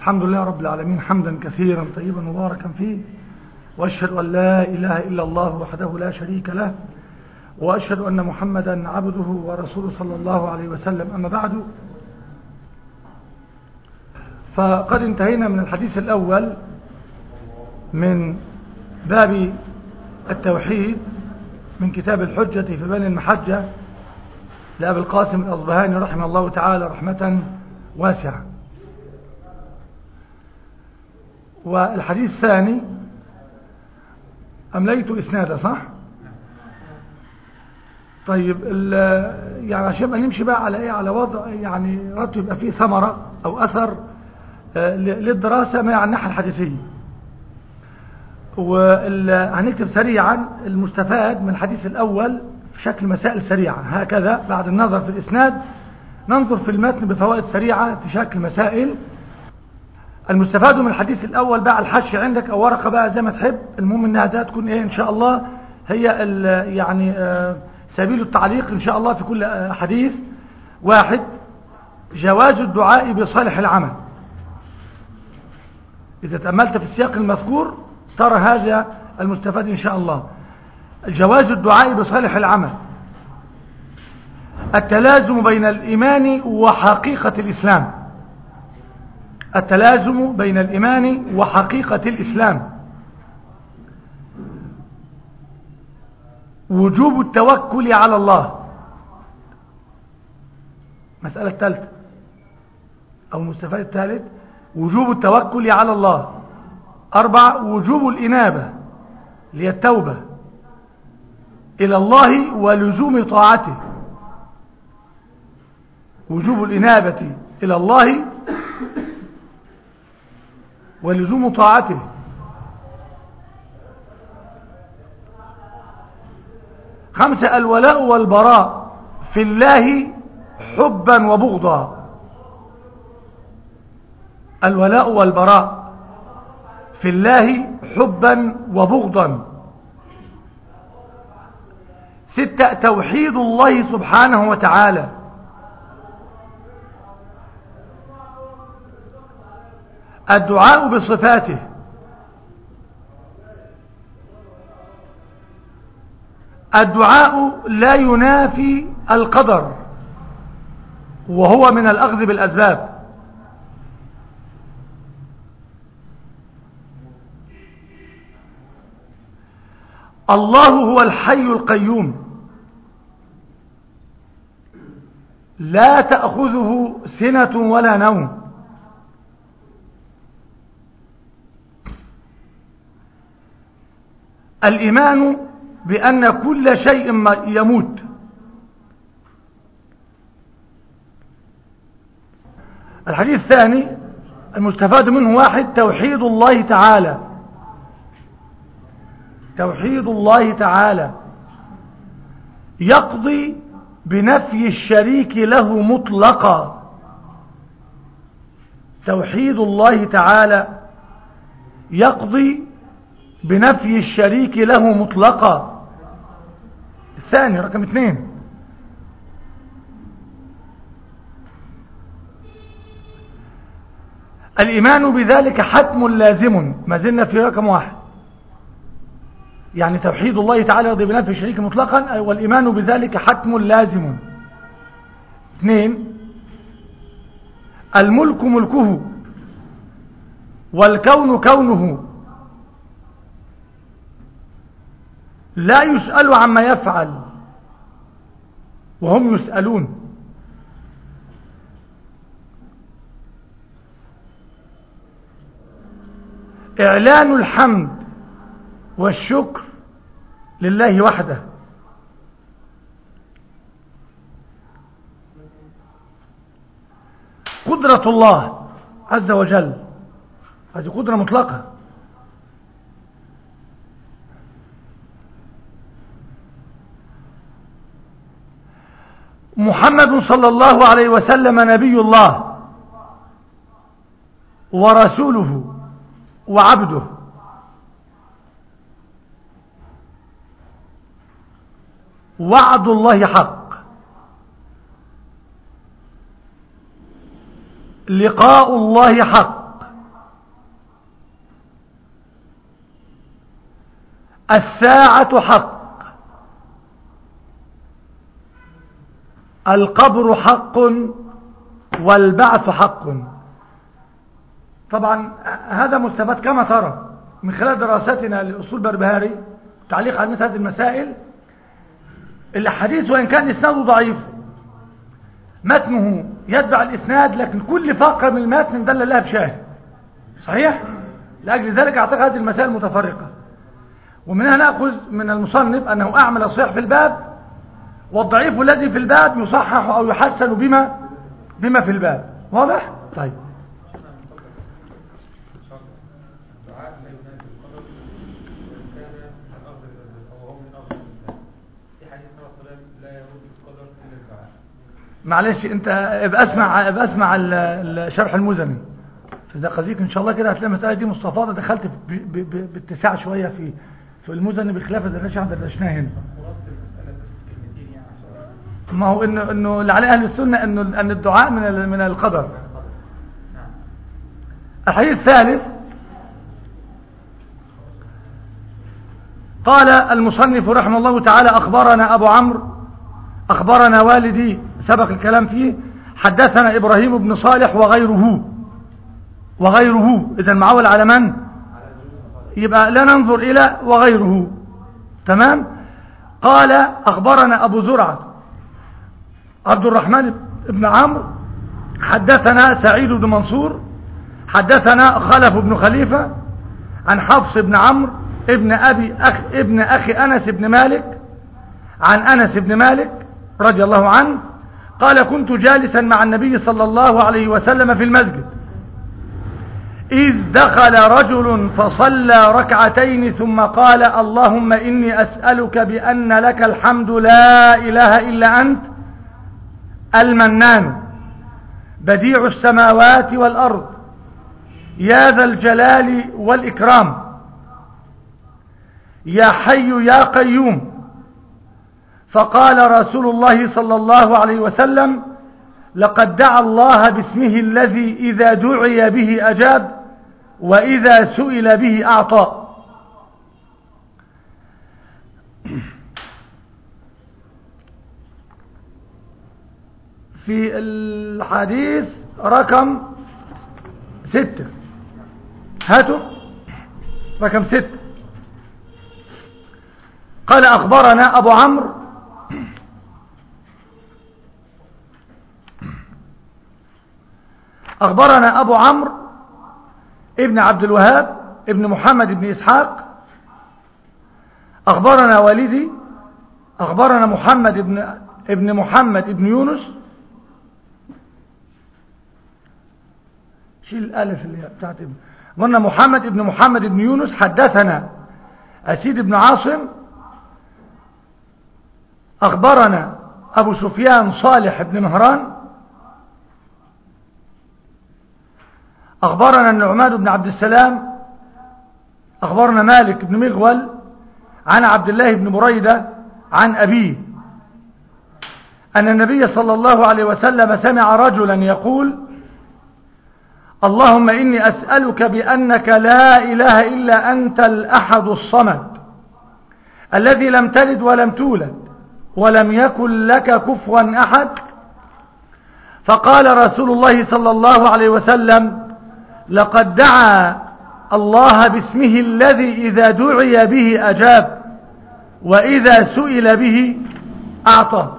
الحمد لله رب العالمين حمدا كثيرا طيبا مباركا فيه وأشهد أن لا إله إلا الله وحده لا شريك له وأشهد أن محمدا عبده ورسوله صلى الله عليه وسلم أما بعد فقد انتهينا من الحديث الأول من باب التوحيد من كتاب الحجة في بني المحجة لأبي القاسم الأصبهاني رحمه الله تعالى رحمة واسعة والحديث الثاني أمليت إسناده صح طيب يعني عشان نمشي بقى على ايه على وضع يعني رتب يبقى فيه ثمرة او اثر للدراسة مع الناحية الحديثية وهنكتب سريعا المستفاد من الحديث الاول في شكل مسائل سريعة هكذا بعد النظر في الاسناد ننظر في المتن بفوائد سريعة في شكل مسائل المستفاد من الحديث الاول بقى الحش عندك او ورقة بقى زي ما تحب المهم انها ده تكون ايه ان شاء الله هي يعني آه سبيل التعليق إن شاء الله في كل حديث واحد جواز الدعاء بصالح العمل إذا تأملت في السياق المذكور ترى هذا المستفاد إن شاء الله جواز الدعاء بصالح العمل التلازم بين الإيمان وحقيقة الإسلام التلازم بين الإيمان وحقيقة الإسلام وجوب التوكل على الله مسألة الثالثة أو المستفاد الثالث وجوب التوكل على الله أربعة وجوب الإنابة اللي التوبة إلى الله ولزوم طاعته وجوب الإنابة إلى الله ولزوم طاعته خمسة الولاء والبراء في الله حبا وبغضا الولاء والبراء في الله حبا وبغضا ستة توحيد الله سبحانه وتعالى الدعاء بصفاته الدعاء لا ينافي القدر وهو من الأخذ بالأسباب الله هو الحي القيوم لا تأخذه سنة ولا نوم الإيمان بأن كل شيء يموت الحديث الثاني المستفاد منه واحد توحيد الله تعالى توحيد الله تعالى يقضي بنفي الشريك له مطلقا توحيد الله تعالى يقضي بنفي الشريك له مطلقا الثاني رقم اثنين الإيمان بذلك حتم لازم ما زلنا في رقم واحد يعني توحيد الله تعالى يقضي بنفي الشريك مطلقا والإيمان بذلك حتم لازم اثنين الملك ملكه والكون كونه لا يسأل عما يفعل وهم يسألون إعلان الحمد والشكر لله وحده قدرة الله عز وجل هذه قدرة مطلقة محمد صلى الله عليه وسلم نبي الله ورسوله وعبده وعد الله حق لقاء الله حق الساعة حق القبر حق والبعث حق طبعا هذا مستفاد كما ترى من خلال دراستنا لأصول بربهاري تعليق على مثل هذه المسائل الحديث وإن كان إسناده ضعيف متنه يتبع الإسناد لكن كل فقرة من المتن دل لها بشاهد صحيح؟ لأجل ذلك أعتقد هذه المسائل متفرقة ومنها نأخذ من المصنف أنه أعمل الصحيح في الباب والضعيف الذي في الباب يصحح أو يحسن بما بما في الباب واضح؟ طيب معلش انت ابقى اسمع ابقى اسمع الشرح المزني فاذا قضيك ان شاء الله كده هتلاقي المساله دي مستفاضه دخلت باتساع شويه في في المزني بخلاف اللي احنا درسناه هنا ما هو انه انه اللي عليه اهل السنه انه ان الدعاء من من القدر الحديث الثالث قال المصنف رحمه الله تعالى اخبرنا ابو عمرو اخبرنا والدي سبق الكلام فيه حدثنا ابراهيم بن صالح وغيره وغيره اذا معول على من يبقى لا ننظر الى وغيره تمام قال اخبرنا ابو زرعه عبد الرحمن بن عمرو حدثنا سعيد بن منصور حدثنا خلف بن خليفة عن حفص بن عمرو ابن أبي أخ ابن أخي أنس بن مالك عن أنس بن مالك رضي الله عنه قال كنت جالسا مع النبي صلى الله عليه وسلم في المسجد إذ دخل رجل فصلى ركعتين ثم قال اللهم إني أسألك بأن لك الحمد لا إله إلا أنت المنان بديع السماوات والأرض يا ذا الجلال والإكرام يا حي يا قيوم فقال رسول الله صلى الله عليه وسلم لقد دعا الله باسمه الذي إذا دعي به أجاب وإذا سئل به أعطى في الحديث رقم ستة هاتوا رقم ستة قال أخبرنا أبو عمرو أخبرنا أبو عمرو ابن عبد الوهاب ابن محمد بن إسحاق أخبرنا والدي أخبرنا محمد ابن ابن محمد ابن يونس شيل الألف اللي بتاعت ابن قلنا محمد ابن محمد ابن يونس حدثنا أسيد بن عاصم أخبرنا أبو سفيان صالح بن مهران أخبرنا النعمان بن عبد السلام أخبرنا مالك بن مغول عن عبد الله بن بريدة عن أبيه أن النبي صلى الله عليه وسلم سمع رجلا يقول اللهم إني أسألك بأنك لا إله إلا أنت الأحد الصمد الذي لم تلد ولم تولد ولم يكن لك كفوا أحد فقال رسول الله صلى الله عليه وسلم لقد دعا الله باسمه الذي إذا دعي به أجاب وإذا سئل به أعطى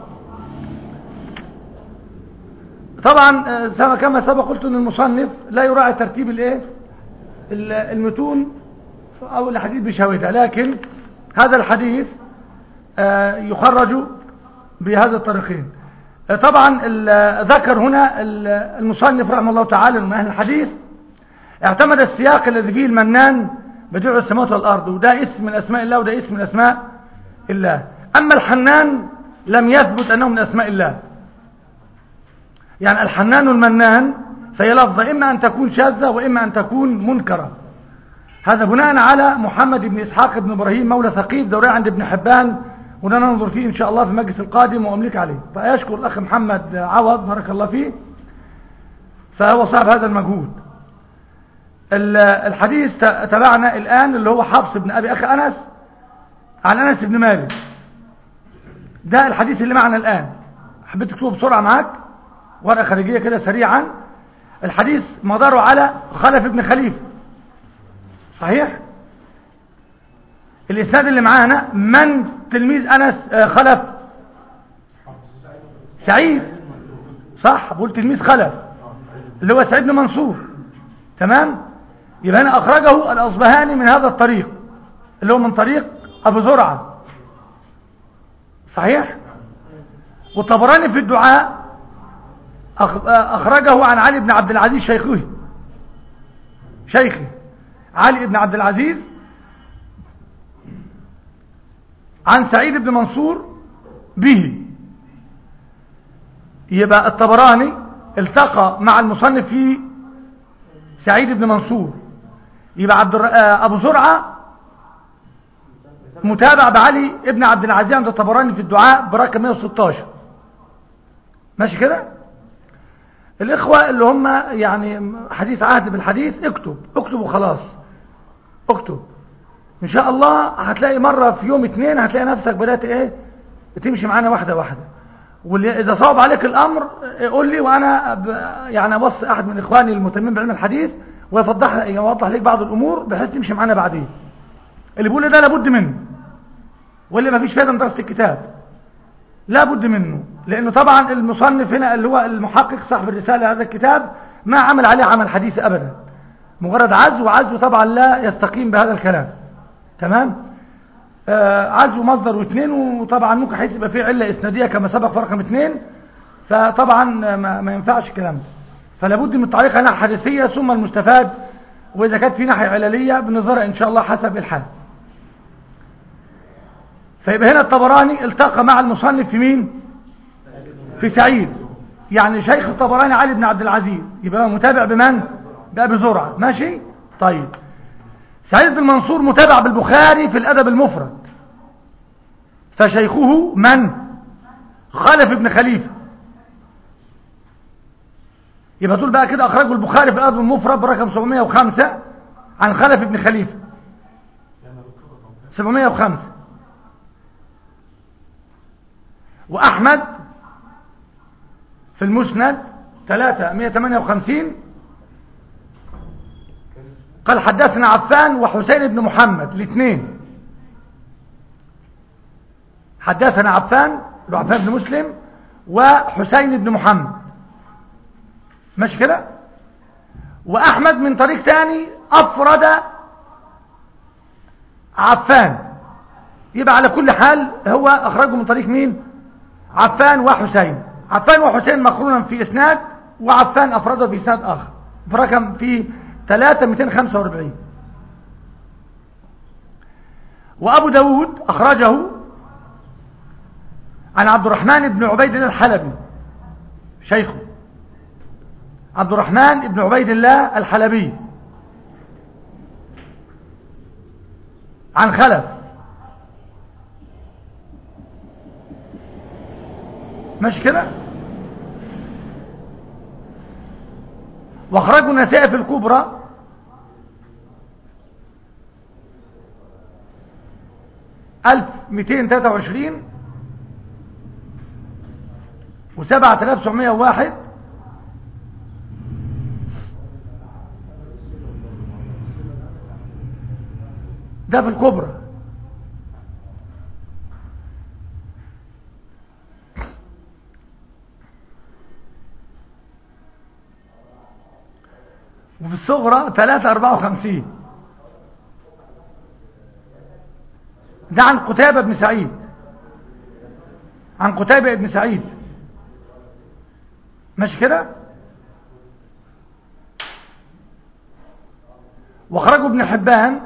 طبعا كما سبق قلت ان المصنف لا يراعي ترتيب الايه المتون او الحديث بشهوتها لكن هذا الحديث يخرج بهذا الطريقين طبعا ذكر هنا المصنف رحمه الله تعالى من اهل الحديث اعتمد السياق الذي فيه المنان بديع السماوات والارض وده اسم من اسماء الله وده اسم من اسماء الله اما الحنان لم يثبت انه من اسماء الله يعني الحنان المنان فهي لفظة إما أن تكون شاذة وإما أن تكون منكرة هذا بناء على محمد بن إسحاق بن إبراهيم مولى ثقيف دوري عند ابن حبان وده ننظر فيه إن شاء الله في المجلس القادم وأملك عليه فأشكر الأخ محمد عوض بارك الله فيه فهو صاحب هذا المجهود الحديث تبعنا الآن اللي هو حفص بن أبي أخي أنس عن أنس بن مالك ده الحديث اللي معنا الآن حبيت تكتبه بسرعة معاك ورقة خارجية كده سريعا الحديث مداره على خلف بن خليفة صحيح الإسناد اللي معانا من تلميذ أنس آه، خلف سعيد صح بقول تلميذ خلف اللي هو سعيد بن منصور تمام يبقى هنا أخرجه الأصبهاني من هذا الطريق اللي هو من طريق أبو زرعة صحيح والطبراني في الدعاء أخ- أخرجه عن علي بن عبد العزيز شيخه شيخه علي بن عبد العزيز عن سعيد بن منصور به يبقى الطبراني التقى مع المصنف في سعيد بن منصور يبقى عبد الر... آه، ابو زرعه متابع بعلي ابن عبد العزيز عند الطبراني في الدعاء برقم 116 ماشي كده الاخوه اللي هم يعني حديث عهد بالحديث اكتب اكتب وخلاص اكتب ان شاء الله هتلاقي مرة في يوم اتنين هتلاقي نفسك بدأت ايه بتمشي معانا واحدة واحدة واللي اذا صعب عليك الامر قول لي وانا ب... يعني ابص احد من اخواني المهتمين بعلم الحديث ويوضح يوضح لك بعض الامور بحيث تمشي معانا بعدين اللي بيقول لي ده لابد منه واللي ما فيش فايده من دراسه الكتاب لابد منه لانه طبعا المصنف هنا اللي هو المحقق صاحب الرساله هذا الكتاب ما عمل عليه عمل حديث ابدا مجرد عزو وعزو طبعا لا يستقيم بهذا الكلام تمام آه عزو مصدر واثنين وطبعا ممكن حيث يبقى فيه علة إسنادية كما سبق في رقم اثنين فطبعا ما, ما ينفعش الكلام ده فلا بد من التعليق على ناحية حديثية ثم المستفاد وإذا كانت في ناحية عللية بنظرها إن شاء الله حسب الحال فيبقى هنا الطبراني التقى مع المصنف في مين في سعيد يعني شيخ الطبراني علي بن عبد العزيز يبقى هو متابع بمن بأبي زرعة ماشي طيب سعيد بن منصور متابع بالبخاري في الأدب المفرد فشيخه من خلف بن خليفة يبقى دول بقى كده أخرجوا البخاري في الأدب المفرد برقم 705 عن خلف بن خليفة 705 وأحمد في المسند 358 قال حدثنا عفان وحسين بن محمد الاثنين حدثنا عفان عفان بن مسلم وحسين بن محمد ماشي كده واحمد من طريق ثاني افرد عفان يبقى على كل حال هو اخرجه من طريق مين عفان وحسين عفان وحسين مقرونا في اسناد وعفان افرده في اسناد اخر برقم في 3245 وأبو داود أخرجه عن عبد الرحمن بن عبيد الله الحلبي شيخه عبد الرحمن بن عبيد الله الحلبي عن خلف ماشي كده واخرجوا النسائي في الكبرى ألف مئتين تلاتة وعشرين وسبعة آلاف سبعمية وواحد ده في الكبرى وفي الصغرى 354 ده عن قتيبة بن سعيد عن قتيبة بن سعيد ماشي كده واخرجه ابن حبان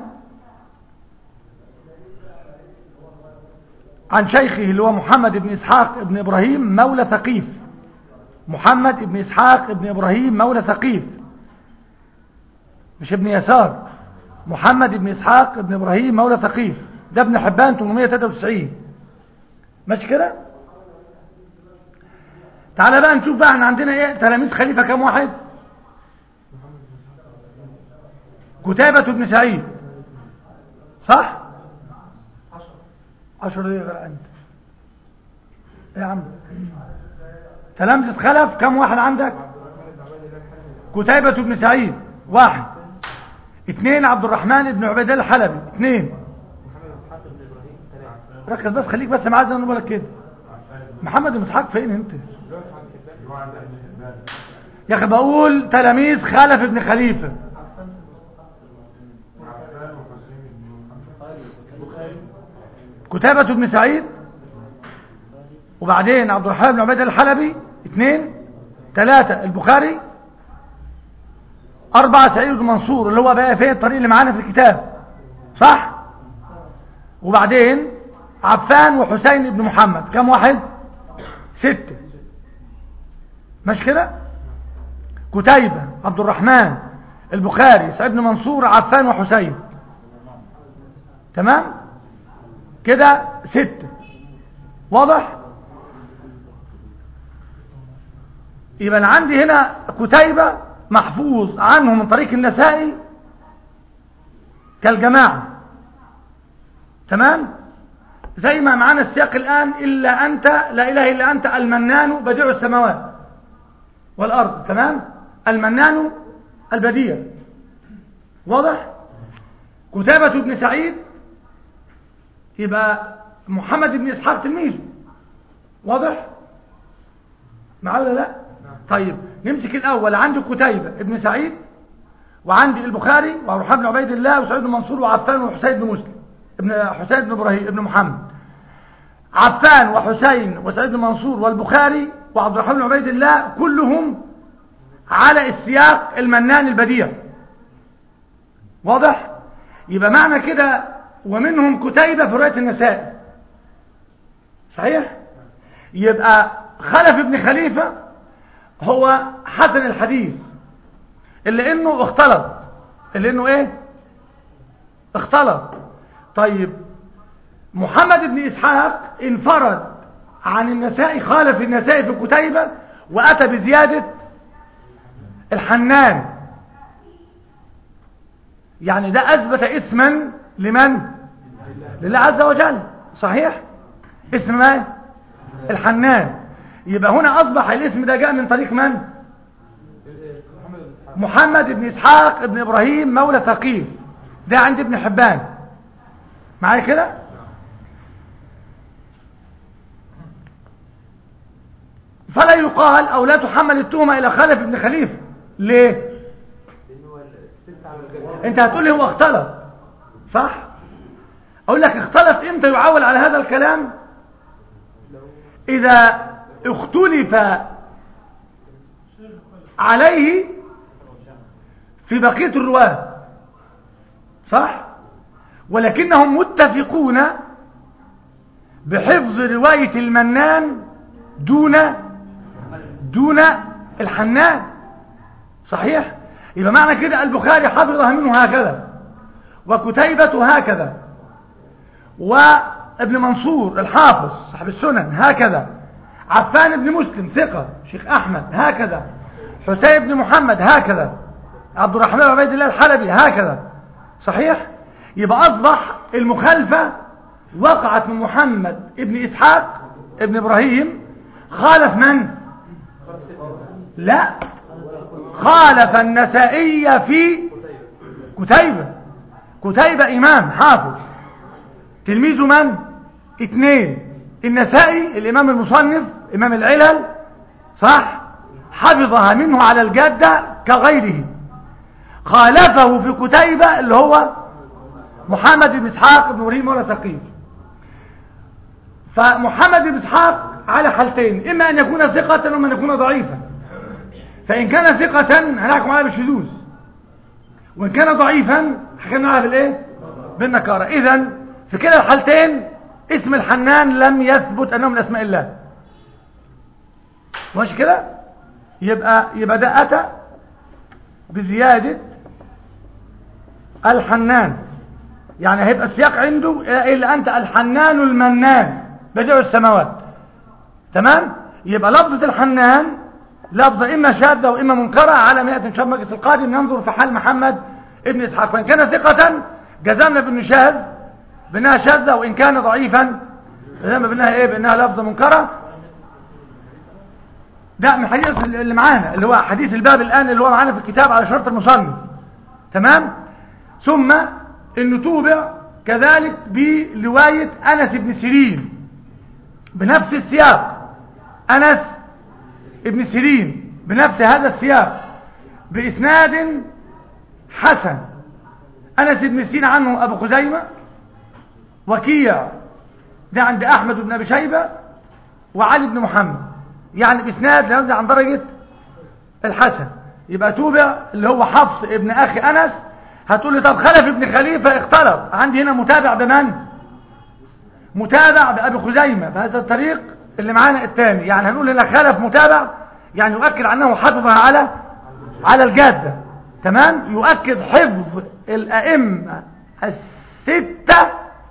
عن شيخه اللي هو محمد بن إسحاق بن إبراهيم مولى ثقيف محمد بن إسحاق بن إبراهيم مولى ثقيف مش ابن يسار محمد بن إسحاق بن إبراهيم مولى ثقيف ده ابن حبان 893 ماشي كده تعالى بقى نشوف بقى احنا عندنا ايه تلاميذ خليفة كام واحد كتابة بن سعيد صح 10 دقيقة غير انت ايه يا عم تلامذة خلف كم واحد عندك كتيبة بن سعيد واحد اثنين عبد الرحمن بن عبيد الله الحلبي اثنين ركز بس خليك بس معاذ انا بقول لك كده محمد بن اسحاق فين انت يا اخي بقول تلاميذ خلف بن خليفه كتابة بن سعيد وبعدين عبد الرحمن بن عبيد الحلبي اثنين ثلاثة البخاري أربعة سعيد بن منصور اللي هو بقى فين الطريق اللي معانا في الكتاب صح وبعدين عفان وحسين بن محمد كم واحد ستة مش كده كتيبة عبد الرحمن البخاري سعيد بن منصور عفان وحسين تمام كده ستة واضح يبقى أنا عندي هنا كتيبة محفوظ عنه من طريق النسائي كالجماعة تمام زي ما معانا السياق الآن إلا أنت لا إله إلا أنت المنان بديع السماوات والأرض تمام المنان البديع واضح كتابة ابن سعيد يبقى محمد بن إسحاق تلميذه واضح معاه ولا لا طيب نمسك الأول عندي قتيبة ابن سعيد وعندي البخاري وروح بن عبيد الله وسعيد بن منصور وعفان وحسين بن مسلم ابن حسين بن ابراهيم ابن محمد عفان وحسين وسعيد بن منصور والبخاري وعبد الرحمن بن عبيد الله كلهم على السياق المنان البديع واضح يبقى معنى كده ومنهم كتيبة في رواية النساء صحيح يبقى خلف ابن خليفة هو حسن الحديث اللي انه اختلط اللي انه ايه اختلط طيب محمد بن اسحاق انفرد عن النسائي خالف النسائي في كتيبة واتى بزيادة الحنان يعني ده اثبت اسما لمن لله عز وجل صحيح اسم ما الحنان يبقى هنا اصبح الاسم ده جاء من طريق من محمد بن اسحاق بن ابراهيم مولى ثقيف ده عند ابن حبان معايا كده فلا يقال او لا تحمل التهمه الى خلف ابن خليفه ليه انت هتقول لي هو اختلط صح اقول لك اختلط امتى يعول على هذا الكلام اذا اختلف عليه في بقية الرواة صح ولكنهم متفقون بحفظ رواية المنان دون دون الحنان صحيح يبقى معنى كده البخاري حفظها منه هكذا وكتيبة هكذا وابن منصور الحافظ صاحب السنن هكذا عفان بن مسلم ثقة شيخ أحمد هكذا حسين بن محمد هكذا عبد الرحمن بن عبيد الله الحلبي هكذا صحيح يبقى أصبح المخالفة وقعت من محمد ابن إسحاق ابن إبراهيم خالف من لا خالف النسائي في كتيبة كتيبة إمام حافظ تلميذه من اثنين النسائي الإمام المصنف إمام العلل صح حفظها منه على الجادة كغيره خالفه في كتيبة اللي هو محمد بن اسحاق بن مريم ولا ثقيف فمحمد بن اسحاق على حالتين إما أن يكون ثقة وإما أن يكون ضعيفا فإن كان ثقة هنحكم عليه بالشذوذ وإن كان ضعيفا حكمنا عليه بالإيه بالنكارة إذا في كلا الحالتين اسم الحنان لم يثبت أنه من أسماء الله ماشي كده يبقى يبقى ده أتى بزيادة الحنان يعني هيبقى السياق عنده إلا أنت الحنان المنان بديع السماوات تمام يبقى لفظة الحنان لفظة إما شاذة وإما منكرة على مئة إن شاء الله المجلس القادم ننظر في حال محمد ابن إسحاق فإن كان ثقة جزمنا بأنه شاذ بأنها شاذة وإن كان ضعيفا لما بانها ايه بانها لفظه منكره ده من الحديث اللي معانا اللي هو حديث الباب الان اللي هو معانا في الكتاب على شرط المصنف تمام ثم انه توبع كذلك بروايه انس بن سيرين بنفس السياق انس ابن سيرين بنفس هذا السياق باسناد حسن انس بن سيرين عنه ابو خزيمه وكيع ده عند احمد بن ابي شيبه وعلي بن محمد يعني باسناد لا ينزل عن درجه الحسن يبقى توبع اللي هو حفص ابن اخي انس هتقول لي طب خلف ابن خليفه اختلف عندي هنا متابع بمن متابع بابي خزيمه فهذا الطريق اللي معانا الثاني يعني هنقول هنا خلف متابع يعني يؤكد عنه حفظها على على الجاده تمام يؤكد حفظ الائمه السته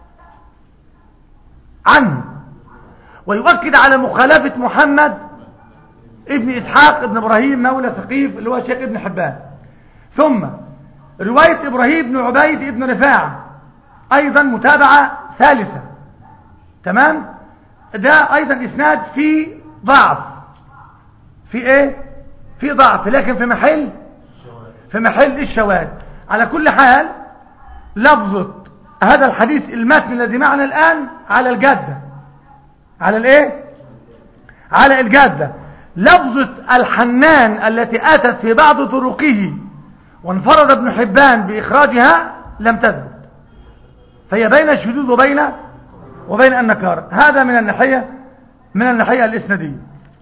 عنه ويؤكد على مخالفه محمد ابن اسحاق ابن ابراهيم مولى ثقيف اللي هو شيخ ابن حبان ثم روايه ابراهيم بن عبيد ابن رفاعه ايضا متابعه ثالثه تمام ده ايضا اسناد فيه ضعف في ايه في ضعف لكن في محل في محل الشواذ على كل حال لفظة هذا الحديث المتن الذي معنا الآن على الجادة على الايه على الجادة لفظة الحنان التي أتت في بعض طرقه وانفرد ابن حبان بإخراجها لم تثبت فهي بين الشذوذ وبين وبين النكارة هذا من الناحية من الناحية الإسنادية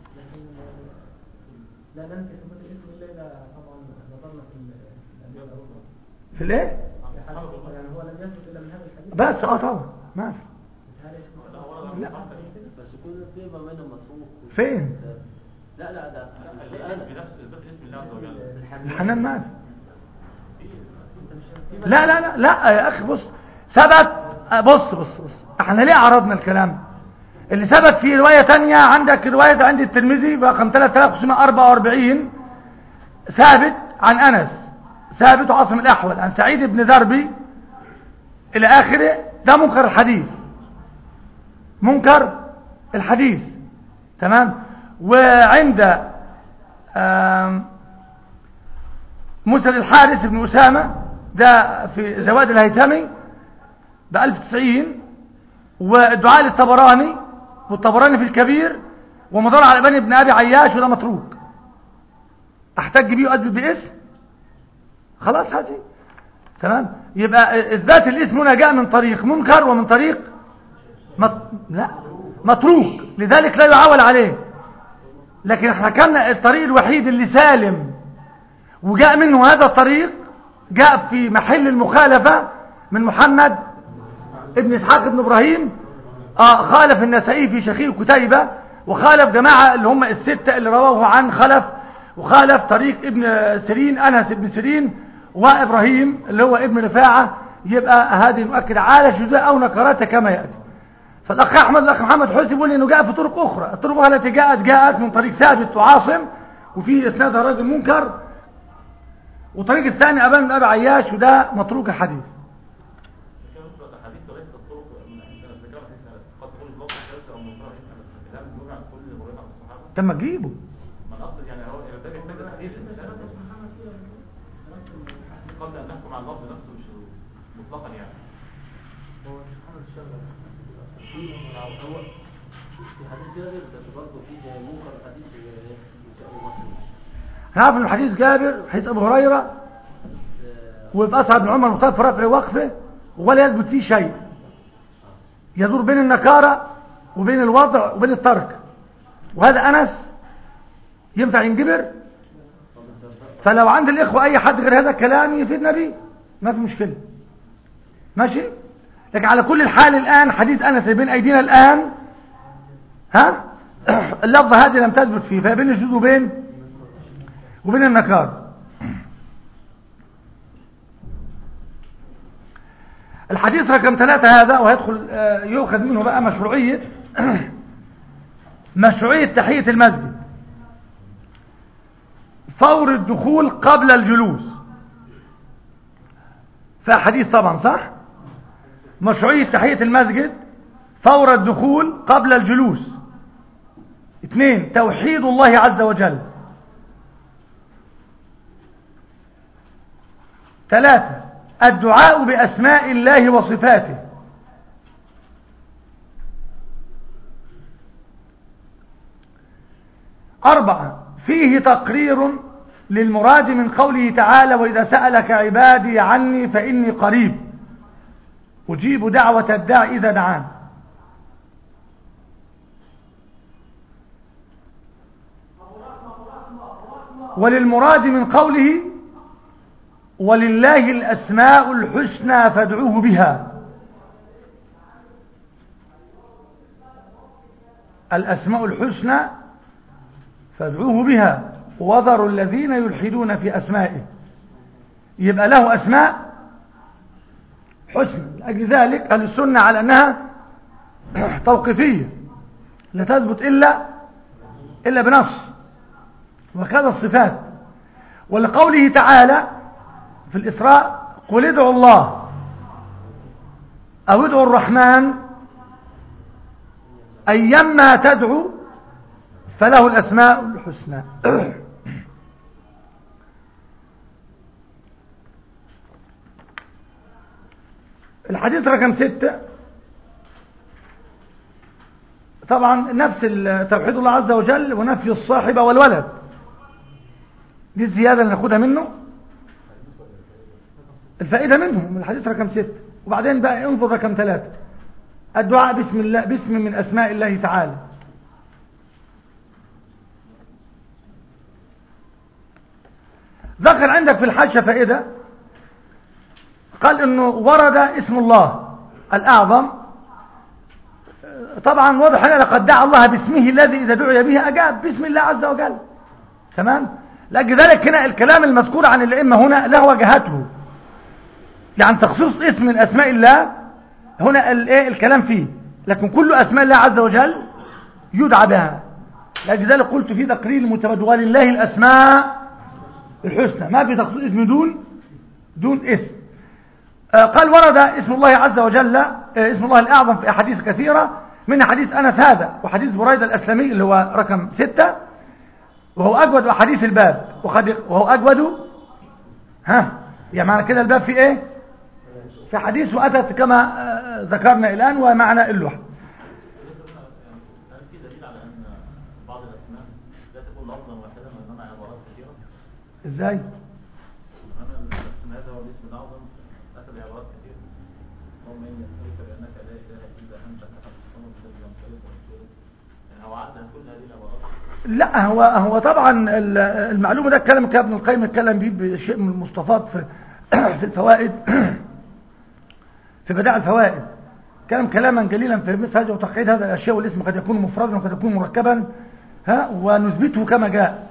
لا لم تثبت الاسم الا اذا طبعا نظرنا في الادله الاخرى في الايه يعني هو لم يثبت الا من هذا الحديث بس اه طبعا ما في هل اسمه لا بس كل في ما بينهم متروك فين لا لا ده بنفس بنفس اسم الله عز وجل الحنان ما في لا لا لا لا يا اخي بص ثبت آه، بص بص بص احنا ليه عرضنا الكلام اللي ثبت في رواية تانية عندك رواية عند الترمذي رقم 3544 ثابت عن انس ثابت وعاصم الاحول عن سعيد بن ذربي الى اخره ده منكر الحديث منكر الحديث تمام وعند آم، مسند الحارث بن أسامة ده في زواد الهيثمي ب 1090 والدعاء للطبراني والطبراني في الكبير ومدار على بني ابن أبي عياش وده متروك أحتج بيه وأثبت باسم خلاص هذه تمام يبقى إثبات الاسم هنا جاء من طريق منكر ومن طريق مط... لا متروك لذلك لا يعول عليه لكن احنا كان الطريق الوحيد اللي سالم وجاء منه هذا الطريق جاء في محل المخالفة من محمد ابن اسحاق ابن ابراهيم آه خالف النسائي في شخير كتيبة وخالف جماعة اللي هم الستة اللي رواه عن خلف وخالف طريق ابن سيرين انس ابن سيرين وابراهيم اللي هو ابن رفاعة يبقى هذه نؤكد على شذوذ او نكرات كما يأتي فالاخ احمد الاخ محمد حسني بيقول لي انه جاء في طرق اخرى الطرق الاخرى التي جاءت جاءت من طريق ثابت وعاصم وفي اسنادها راجل منكر وطريق الثاني ابان بن ابي عياش وده متروك الحديث الحديث وليس الطرق من احنا ذكرنا حديث انس قد تكون بلفظ ثالث او منكر حديث انس لكن هل بنوع عن كل روايات عن الصحابه؟ طب ما تجيبه ما انا اقصد يعني هو ده بيحتاج الحديث قبل ان نحكم على اللفظ نفسه مش مطلقا يعني هو سبحان الشغل هو في حديث جابر بس برضه في منكر حديث يسأل مسلم نعرف ان حديث جابر حديث ابو هريره ويبقى اسعد بن عمر مختلف في رفع وقفه ولا يثبت فيه شيء يدور بين النكاره وبين الوضع وبين الترك وهذا انس ينفع ينجبر فلو عند الاخوه اي حد غير هذا الكلام يفيدنا بيه ما في مشكله ماشي لكن على كل الحال الان حديث انس بين ايدينا الان ها اللفظه هذه لم تثبت فيه فبين الجزء وبين وبين النكار الحديث رقم ثلاثة هذا وهيدخل آه، يؤخذ منه بقى مشروعية مشروعية تحية المسجد فور الدخول قبل الجلوس فحديث طبعا صح مشروعية تحية المسجد فور الدخول قبل الجلوس اثنين توحيد الله عز وجل ثلاثة الدعاء بأسماء الله وصفاته أربعة فيه تقرير للمراد من قوله تعالى وإذا سألك عبادي عني فإني قريب أجيب دعوة الداع إذا دعان وللمراد من قوله ولله الأسماء الحسنى فادعوه بها الأسماء الحسنى فادعوه بها وذروا الذين يلحدون في أسمائه يبقى له أسماء حسنى لأجل ذلك أهل السنة على أنها توقيفية لا تثبت إلا إلا بنص وكذا الصفات ولقوله تعالى في الإسراء قل ادعوا الله أو ادعوا الرحمن أيما تدعو فله الأسماء الحسنى الحديث رقم ستة طبعا نفس توحيد الله عز وجل ونفي الصاحبة والولد دي الزيادة اللي ناخدها منه الفائدة منه من الحديث رقم ستة وبعدين بقى انظر رقم ثلاثة الدعاء باسم الله باسم من أسماء الله تعالى ذكر عندك في الحاشة فائدة قال انه ورد اسم الله الأعظم طبعا واضح هنا لقد دعا الله باسمه الذي إذا دعي به أجاب باسم الله عز وجل تمام لأجل ذلك هنا الكلام المذكور عن الأئمة هنا له وجهته يعني تخصيص اسم من أسماء الله هنا الايه الكلام فيه لكن كل أسماء الله عز وجل يدعى بها لأجل ذلك قلت في تقرير المتبد ولله الأسماء الحسنى ما في تخصيص اسم دون دون اسم آه قال ورد اسم الله عز وجل آه اسم الله الأعظم في أحاديث كثيرة من حديث أنس هذا وحديث بريدة الأسلمي اللي هو رقم ستة وهو أجود أحاديث الباب وهو أجود ها يعني معنى كده الباب في إيه في حديث وأتت كما آه ذكرنا الآن ومعنى اللوح هل في دليل على ان بعض الاسماء لا تكون لفظا واحدا وانما عبارات كثيره؟ إزاي انا الاسم هذا هو الاسم الاعظم اتى بعبارات كثيره اللهم اني اسالك بانك لا اله الا انت احد الصمد الذي لم تلد ولم تولد يعني هو عدى كل هذه العبارات لا هو هو طبعا ال- المعلومة ده الكلام كان ابن القيم اتكلم بيه بشيء من المصطفات في في الفوائد في بدائع الفوائد كلام كلاما جليلا في مثل هذا وتقعيد هذا الاشياء والاسم قد يكون مفردا وقد يكون مركبا ها ونثبته كما جاء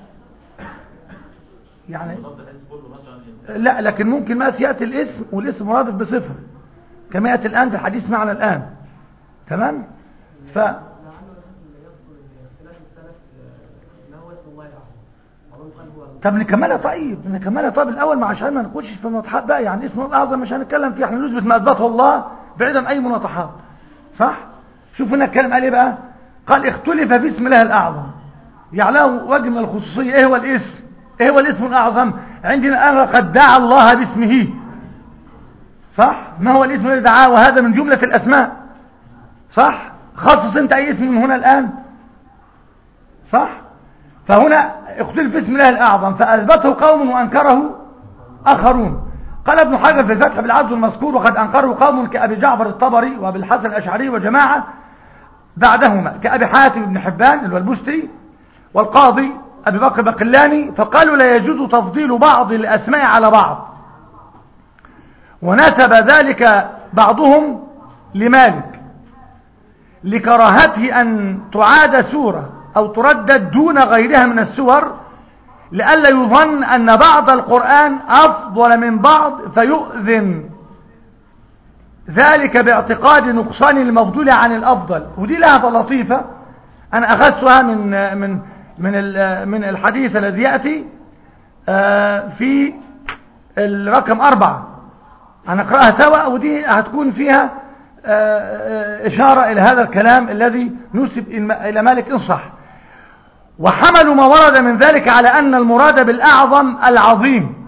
يعني بالضبط الحديث كله مثلا لا لكن ممكن ما ياتي الاسم والاسم مرادف بصفه كما ياتي الان في الحديث معنا الان تمام ف لعله الاسم يذكر اختلاف السلف ما هو اسم الله الاعظم بعضهم قال هو طب نكملها طيب نكملها طيب الاول مع عشان ما نخش في مناطحات بقى يعني اسمه الاعظم مش هنتكلم فيه احنا نثبت ما اثبته الله بعيدا عن اي مناطحات صح شوف هنا الكلام قال ايه بقى قال اختلف في اسم الله الاعظم يعني له وجه من الخصوصيه ايه هو الاسم ايه هو الاسم الاعظم عندنا انا قد دعا الله باسمه صح ما هو الاسم الذي دعاه وهذا من جمله الاسماء صح خصص انت اي اسم من هنا الان صح فهنا اختلف اسم الله الأعظم فأثبته قوم وأنكره آخرون قال ابن حجر في الفتح بالعز المذكور وقد أنكره قوم كأبي جعفر الطبري وأبي الحسن الأشعري وجماعة بعدهما كأبي حاتم بن حبان اللي هو البستري والقاضي أبي بكر بقلاني فقالوا لا يجوز تفضيل بعض الأسماء على بعض ونسب ذلك بعضهم لمالك لكراهته أن تعاد سورة أو تردد دون غيرها من السور لئلا يظن أن بعض القرآن أفضل من بعض فيؤذن ذلك باعتقاد نقصان المفضول عن الأفضل ودي لها لطيفة أنا أخذتها من من من من الحديث الذي يأتي في الرقم أربعة هنقرأها سوا ودي هتكون فيها آه، آه، إشارة إلى هذا الكلام الذي نسب إلى مالك إن صح وحملوا ما ورد من ذلك على أن المراد بالأعظم العظيم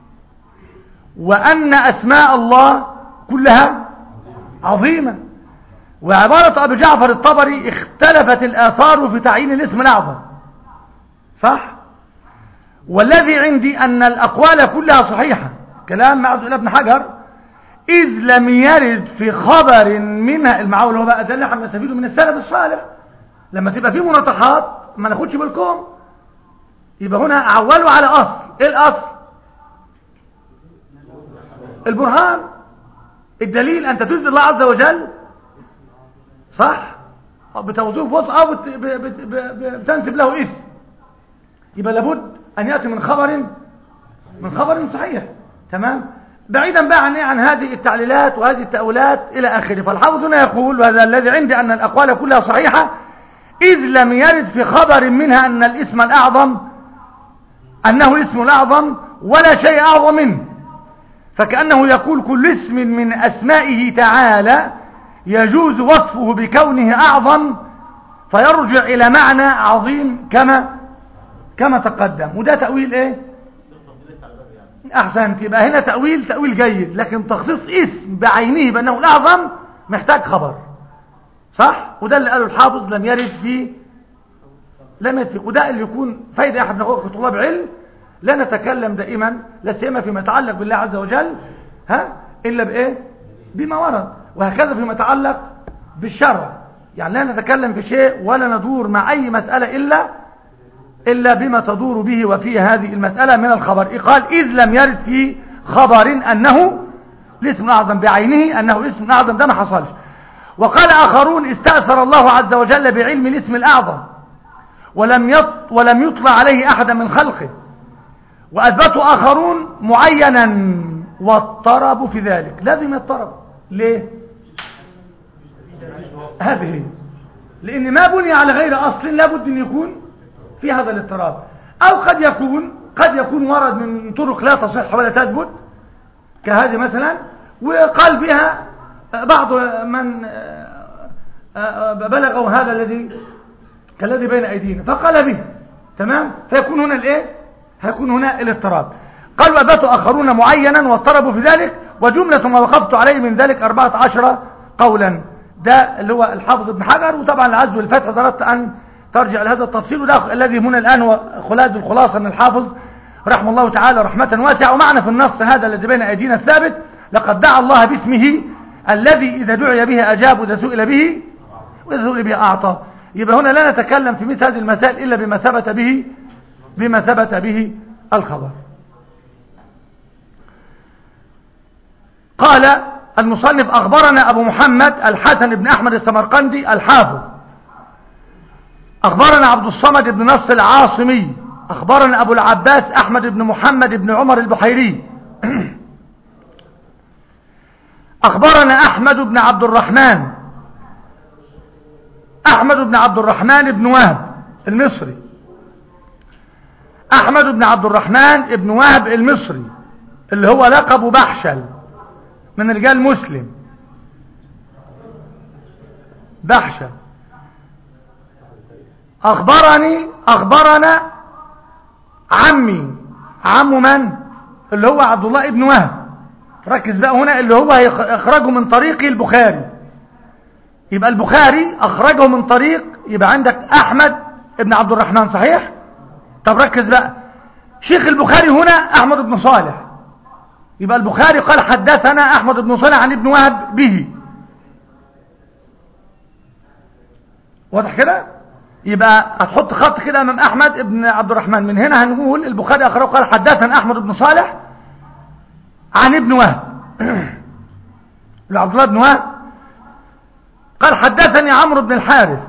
وأن أسماء الله كلها عظيمة وعبارة أبي جعفر الطبري اختلفت الآثار في تعيين الاسم الأعظم صح؟ والذي عندي أن الأقوال كلها صحيحة كلام معز إلى ابن حجر إذ لم يرد في خبر منها المعول هو بقى ده اللي احنا بنستفيده من السلف الصالح لما تبقى في مناطحات ما ناخدش بالكم يبقى هنا عولوا على أصل إيه الأصل؟ البرهان الدليل أنت تثبت الله عز وجل صح أو بتوظيف وصف أو بت... ب... بت... ب... ب... بتنسب له اسم يبقى لابد أن يأتي من خبر من خبر صحيح تمام بعيدا بقى عن إيه عن هذه التعليلات وهذه التأويلات إلى آخره فالحافظ هنا يقول وهذا الذي عندي أن الأقوال كلها صحيحة إذ لم يرد في خبر منها أن الاسم الأعظم أنه الاسم الأعظم ولا شيء أعظم منه فكأنه يقول كل اسم من أسمائه تعالى يجوز وصفه بكونه أعظم فيرجع إلى معنى عظيم كما كما تقدم وده تأويل إيه أحسنت يبقى هنا تأويل تأويل جيد لكن تخصيص اسم بعينه بأنه الأعظم محتاج خبر صح وده اللي قاله الحافظ لم يرد في لم يرد في وده اللي يكون فايدة أحد نقول كطلاب علم لا نتكلم دائما لا سيما فيما يتعلق بالله عز وجل ها إلا بإيه بما ورد وهكذا فيما يتعلق بالشرع يعني لا نتكلم في شيء ولا ندور مع أي مسألة إلا إلا بما تدور به وفي هذه المسألة من الخبر قال إذ لم يرد في خبر أنه الاسم الأعظم بعينه أنه الاسم الأعظم ده ما حصلش وقال آخرون استأثر الله عز وجل بعلم الاسم الأعظم ولم يط ولم يطلع عليه أحدا من خلقه وأثبتوا آخرون معينا واضطربوا في ذلك لازم يضطرب ليه هذه لأن ما بني على غير أصل لابد أن يكون في هذا الاضطراب أو قد يكون قد يكون ورد من طرق لا تصح ولا تثبت كهذه مثلا وقال بها بعض من بلغوا هذا الذي كالذي بين أيدينا فقال به تمام فيكون هنا الايه هيكون هنا الاضطراب قالوا أباتوا آخرون معينا واضطربوا في ذلك وجملة ما وقفت عليه من ذلك أربعة عشر قولا ده اللي هو الحافظ ابن حجر وطبعا العز والفتح ضربت أن ترجع لهذا التفصيل وده الذي هنا الآن هو خلاص الخلاصة من الحافظ رحمه الله تعالى رحمة واسعة ومعنى في النص هذا الذي بين أيدينا الثابت لقد دعا الله باسمه الذي إذا دعي به أجاب وإذا سئل به وإذا سئل به أعطى يبقى هنا لا نتكلم في مثل هذه المسائل إلا بما ثبت به بما ثبت به الخبر قال المصنف أخبرنا أبو محمد الحسن بن أحمد السمرقندي الحافظ أخبرنا عبد الصمد بن نصر العاصمي أخبرنا أبو العباس أحمد بن محمد بن عمر البحيري أخبرنا أحمد بن عبد الرحمن أحمد بن عبد الرحمن بن وهب المصري أحمد بن عبد الرحمن بن وهب المصري اللي هو لقب بحشل من رجال مسلم بحشل أخبرني أخبرنا عمي عم من اللي هو عبد الله ابن وهب ركز بقى هنا اللي هو يخرجه من طريق البخاري يبقى البخاري أخرجه من طريق يبقى عندك أحمد ابن عبد الرحمن صحيح طب ركز بقى شيخ البخاري هنا أحمد بن صالح يبقى البخاري قال حدثنا أحمد بن صالح عن ابن وهب به واضح كده يبقى هتحط خط كده امام احمد ابن عبد الرحمن من هنا هنقول البخاري اخرجه قال حدثنا احمد بن صالح عن ابن وهب عبد الله بن وهب قال حدثني عمرو بن الحارث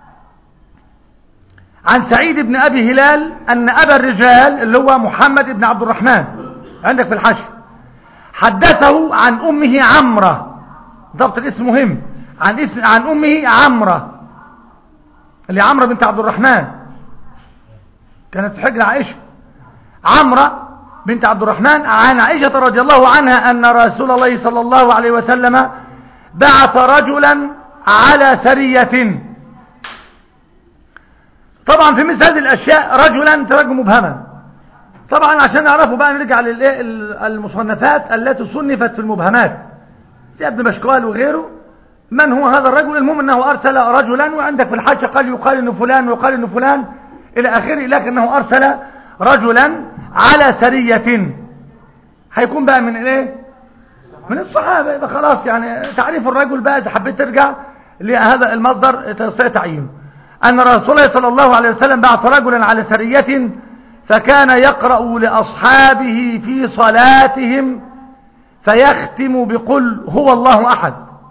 عن سعيد بن ابي هلال ان ابا الرجال اللي هو محمد بن عبد الرحمن عندك في الحشر حدثه عن امه عمره ضبط الاسم مهم عن اسم عن امه عمره اللي عمرو بنت عبد الرحمن كانت في حجر عائشة عمرو بنت عبد الرحمن عن عائشة رضي الله عنها أن رسول الله صلى الله عليه وسلم بعث رجلا على سرية طبعا في مثل هذه الأشياء رجلا ترجم مبهما طبعا عشان نعرفه بقى نرجع للإيه المصنفات التي صنفت في المبهمات زي ابن مشكال وغيره من هو هذا الرجل المهم انه ارسل رجلا وعندك في الحاشة قال يقال انه فلان ويقال انه فلان الى اخره لكنه ارسل رجلا على سرية هيكون بقى من ايه من الصحابة يبقى خلاص يعني تعريف الرجل بقى اذا حبيت ترجع لهذا المصدر تستطيع تعيينه ان رسول الله صلى الله عليه وسلم بعث رجلا على سرية فكان يقرأ لأصحابه في صلاتهم فيختم بقل هو الله أحد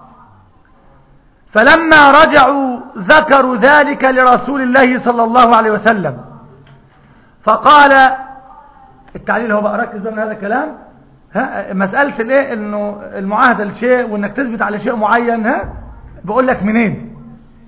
فلما رجعوا ذكروا ذلك لرسول الله صلى الله عليه وسلم فقال التعليل هو بقى ركز بقى من هذا الكلام ها مسألة الايه انه المعاهدة لشيء وانك تثبت على شيء معين ها بقول لك منين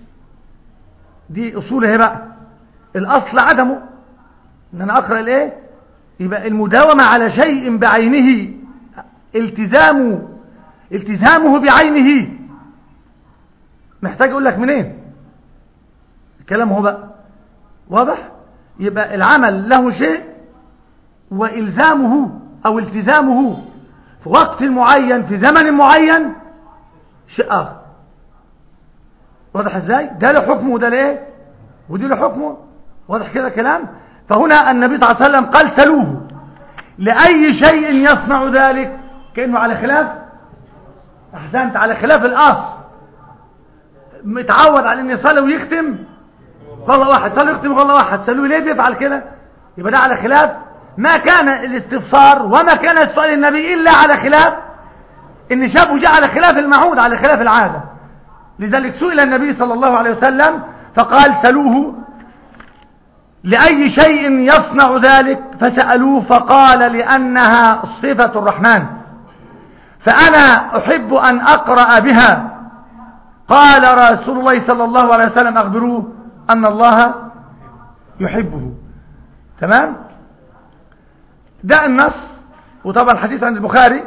دي اصول ايه بقى الاصل عدمه ان انا اقرأ الايه يبقى المداومة على شيء بعينه التزامه التزامه بعينه محتاج اقول لك منين الكلام هو بقى واضح يبقى العمل له شيء والزامه او التزامه في وقت معين في زمن معين شيء اخر واضح ازاي ده له حكمه وده له ودي له حكمه واضح كده كلام فهنا النبي صلى الله عليه وسلم قال سلوه لأي شيء يصنع ذلك كأنه على خلاف أحسنت على خلاف الأصل متعود على أن يصلي ويختم والله واحد صلي ويختم والله واحد سلوه ليه بيفعل كده يبقى ده على خلاف ما كان الاستفسار وما كان السؤال النبي إلا على خلاف إن شافه جاء على خلاف المعود على خلاف العادة لذلك سئل النبي صلى الله عليه وسلم فقال سلوه لأي شيء يصنع ذلك فسألوه فقال لأنها صفة الرحمن فأنا أحب أن أقرأ بها قال رسول الله صلى الله عليه وسلم أخبروه أن الله يحبه تمام ده النص وطبعا الحديث عند البخاري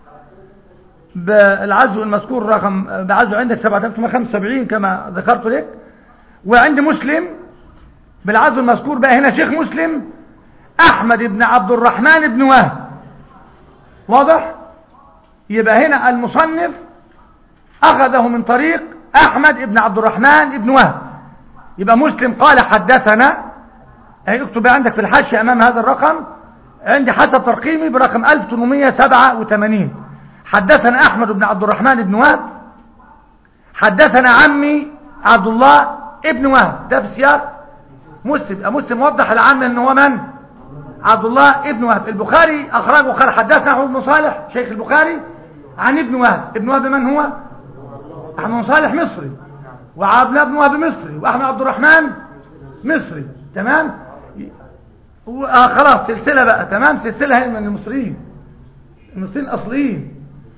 بالعزو المذكور رقم بعزو عندك 775 كما ذكرت لك وعند مسلم بالعزو المذكور بقى هنا شيخ مسلم احمد بن عبد الرحمن بن وهب واضح يبقى هنا المصنف اخذه من طريق احمد بن عبد الرحمن بن وهب يبقى مسلم قال حدثنا اهي اكتب عندك في الحاشية امام هذا الرقم عندي حسب ترقيمي برقم 1887 حدثنا احمد بن عبد الرحمن بن وهب حدثنا عمي عبد الله ابن وهب ده في سياق مسلم مسلم وضح العام ان هو من عبد الله ابن وهب البخاري اخرجه قال حدثنا عبد بن صالح شيخ البخاري عن ابن وهب ابن وهب من هو احمد بن صالح مصري وعبد الله بن وهب مصري واحمد عبد الرحمن مصري تمام آه خلاص سلسله بقى تمام سلسله هي من المصريين المصريين اصليين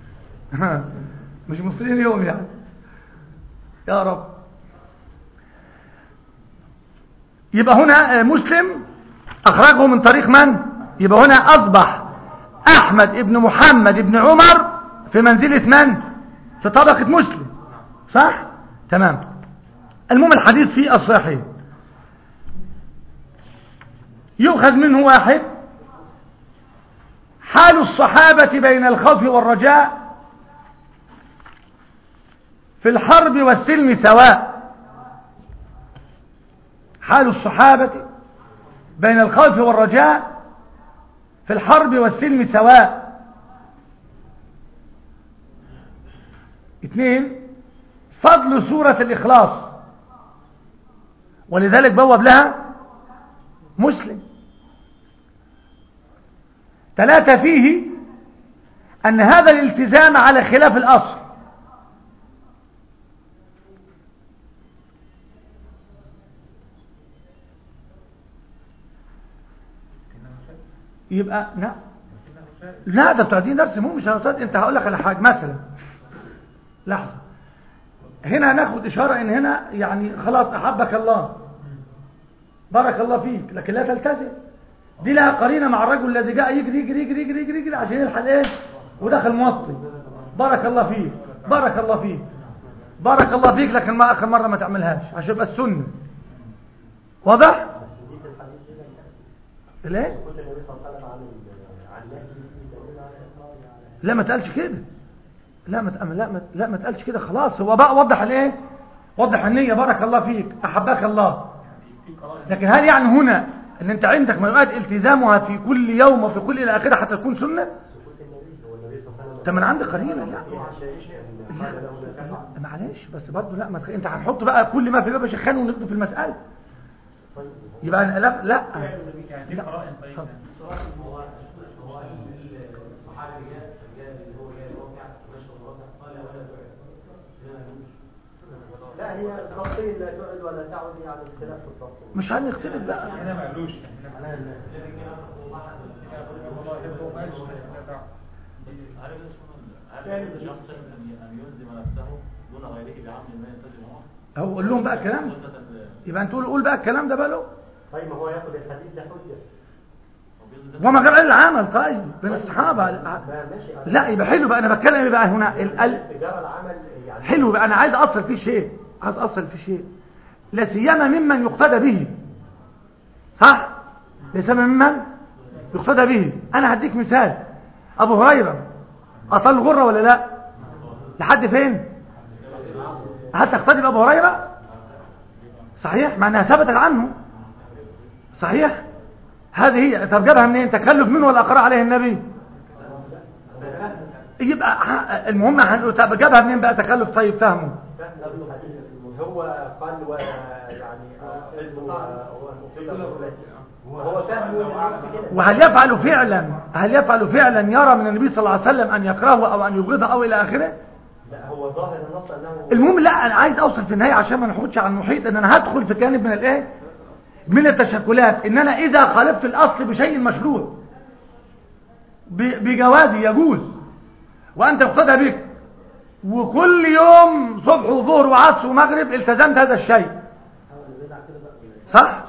مش مصريين اليوم يعني يا رب يبقى هنا مسلم أخرجه من طريق من يبقى هنا أصبح أحمد ابن محمد ابن عمر في منزلة من في طبقة مسلم صح تمام المهم الحديث فيه الصحيح يؤخذ منه واحد حال الصحابة بين الخوف والرجاء في الحرب والسلم سواء حال الصحابة بين الخوف والرجاء في الحرب والسلم سواء اثنين فضل سورة الإخلاص ولذلك بوب لها مسلم ثلاثة فيه أن هذا الالتزام على خلاف الأصل يبقى لا لا ده بتوع دين درس مو مش هنطلع انت هقول لك على حاجه مثلا لحظه هنا هناخد اشاره ان هنا يعني خلاص احبك الله بارك الله فيك لكن لا تلتزم دي لها قرينه مع الرجل الذي جاء يجري يجري يجري يجري يجري, يجري عشان يلحق ايه ودخل موطي بارك الله فيك بارك الله فيك بارك الله فيك لكن ما اخر مره ما تعملهاش عشان يبقى السنه واضح ليه كنت النبي صلى الله عليه وسلم عن عن نهي دليل على لا ما تقالش كده لا ما تأمل لا ما لا ما تقالش كده خلاص هو بقى وضح الايه وضح النية بارك الله فيك احبك الله لكن هل يعني هنا ان انت عندك مجموعات التزامها في كل يوم وفي كل الى اخره حتى تكون سنه سكوت النبي هو النبي صلى الله عليه وسلم طب من عندك قرينه لا ايه عشان ان قال له لا تفعل لا، معلش بس برضه لا ما تخ... انت هنحط بقى كل ما في باب شخان ونقضي في المساله طيب يبقى أنا لا لا يعني لا. قرائن طيب اتفضل. هو هو الصحابي جاء جاء اللي هو جاء الواقع نشر الواقع قال ولا تعد لا هي التفصيل لا تعد ولا تعد يعني اختلاف في التفصيل مش هنختلف بقى هنا ما قالوش معناها ان والله يحبه ما قالش بس لا تعب هل يجوز هل يجوز لشخص ان ان يلزم نفسه دون غيره بعمل ما يلتزم هو؟ هو قول لهم بقى الكلام سنة ال- يبقى انت قول قول بقى الكلام ده بقى له طيب ما هو ياخد الحديث ده حجه وبيلزم- وما غير العمل طيب بين الصحابه ما ماشي لا يبقى حلو بقى انا بتكلم إيه بقى هنا ال... ال... تجارة العمل يعني حلو بقى انا عايز اصل فيه شيء عايز اصل فيه شيء لا سيما ممن يقتدى به صح لا سيما ممن يقتدى به انا هديك مثال ابو هريره اطل غره ولا لا لحد فين هل تقتدي بابو هريره صحيح مع انها ثبتت عنه صحيح هذه هي طب جابها منين تكلف منه ولا اقر عليه النبي يبقى ح- المهم هنقول طب جابها منين بقى تكلف طيب فهمه فهم الحديث هو قال ويعني هو فهمه للنص كده وهل يفعل فعلا هل يفعل فعلا يرى من النبي صلى الله عليه وسلم ان يكرهه او ان يبغضه او الى اخره لا هو ظاهر النص انه المهم لا انا عايز اوصل في النهايه عشان ما نحوتش على المحيط ان انا هدخل في جانب من الايه من التشكلات ان انا اذا خالفت الاصل بشيء مشروع ب- بجوازه يجوز وانت اقتدى بك وكل يوم صبح وظهر وعصر ومغرب التزمت هذا الشيء صح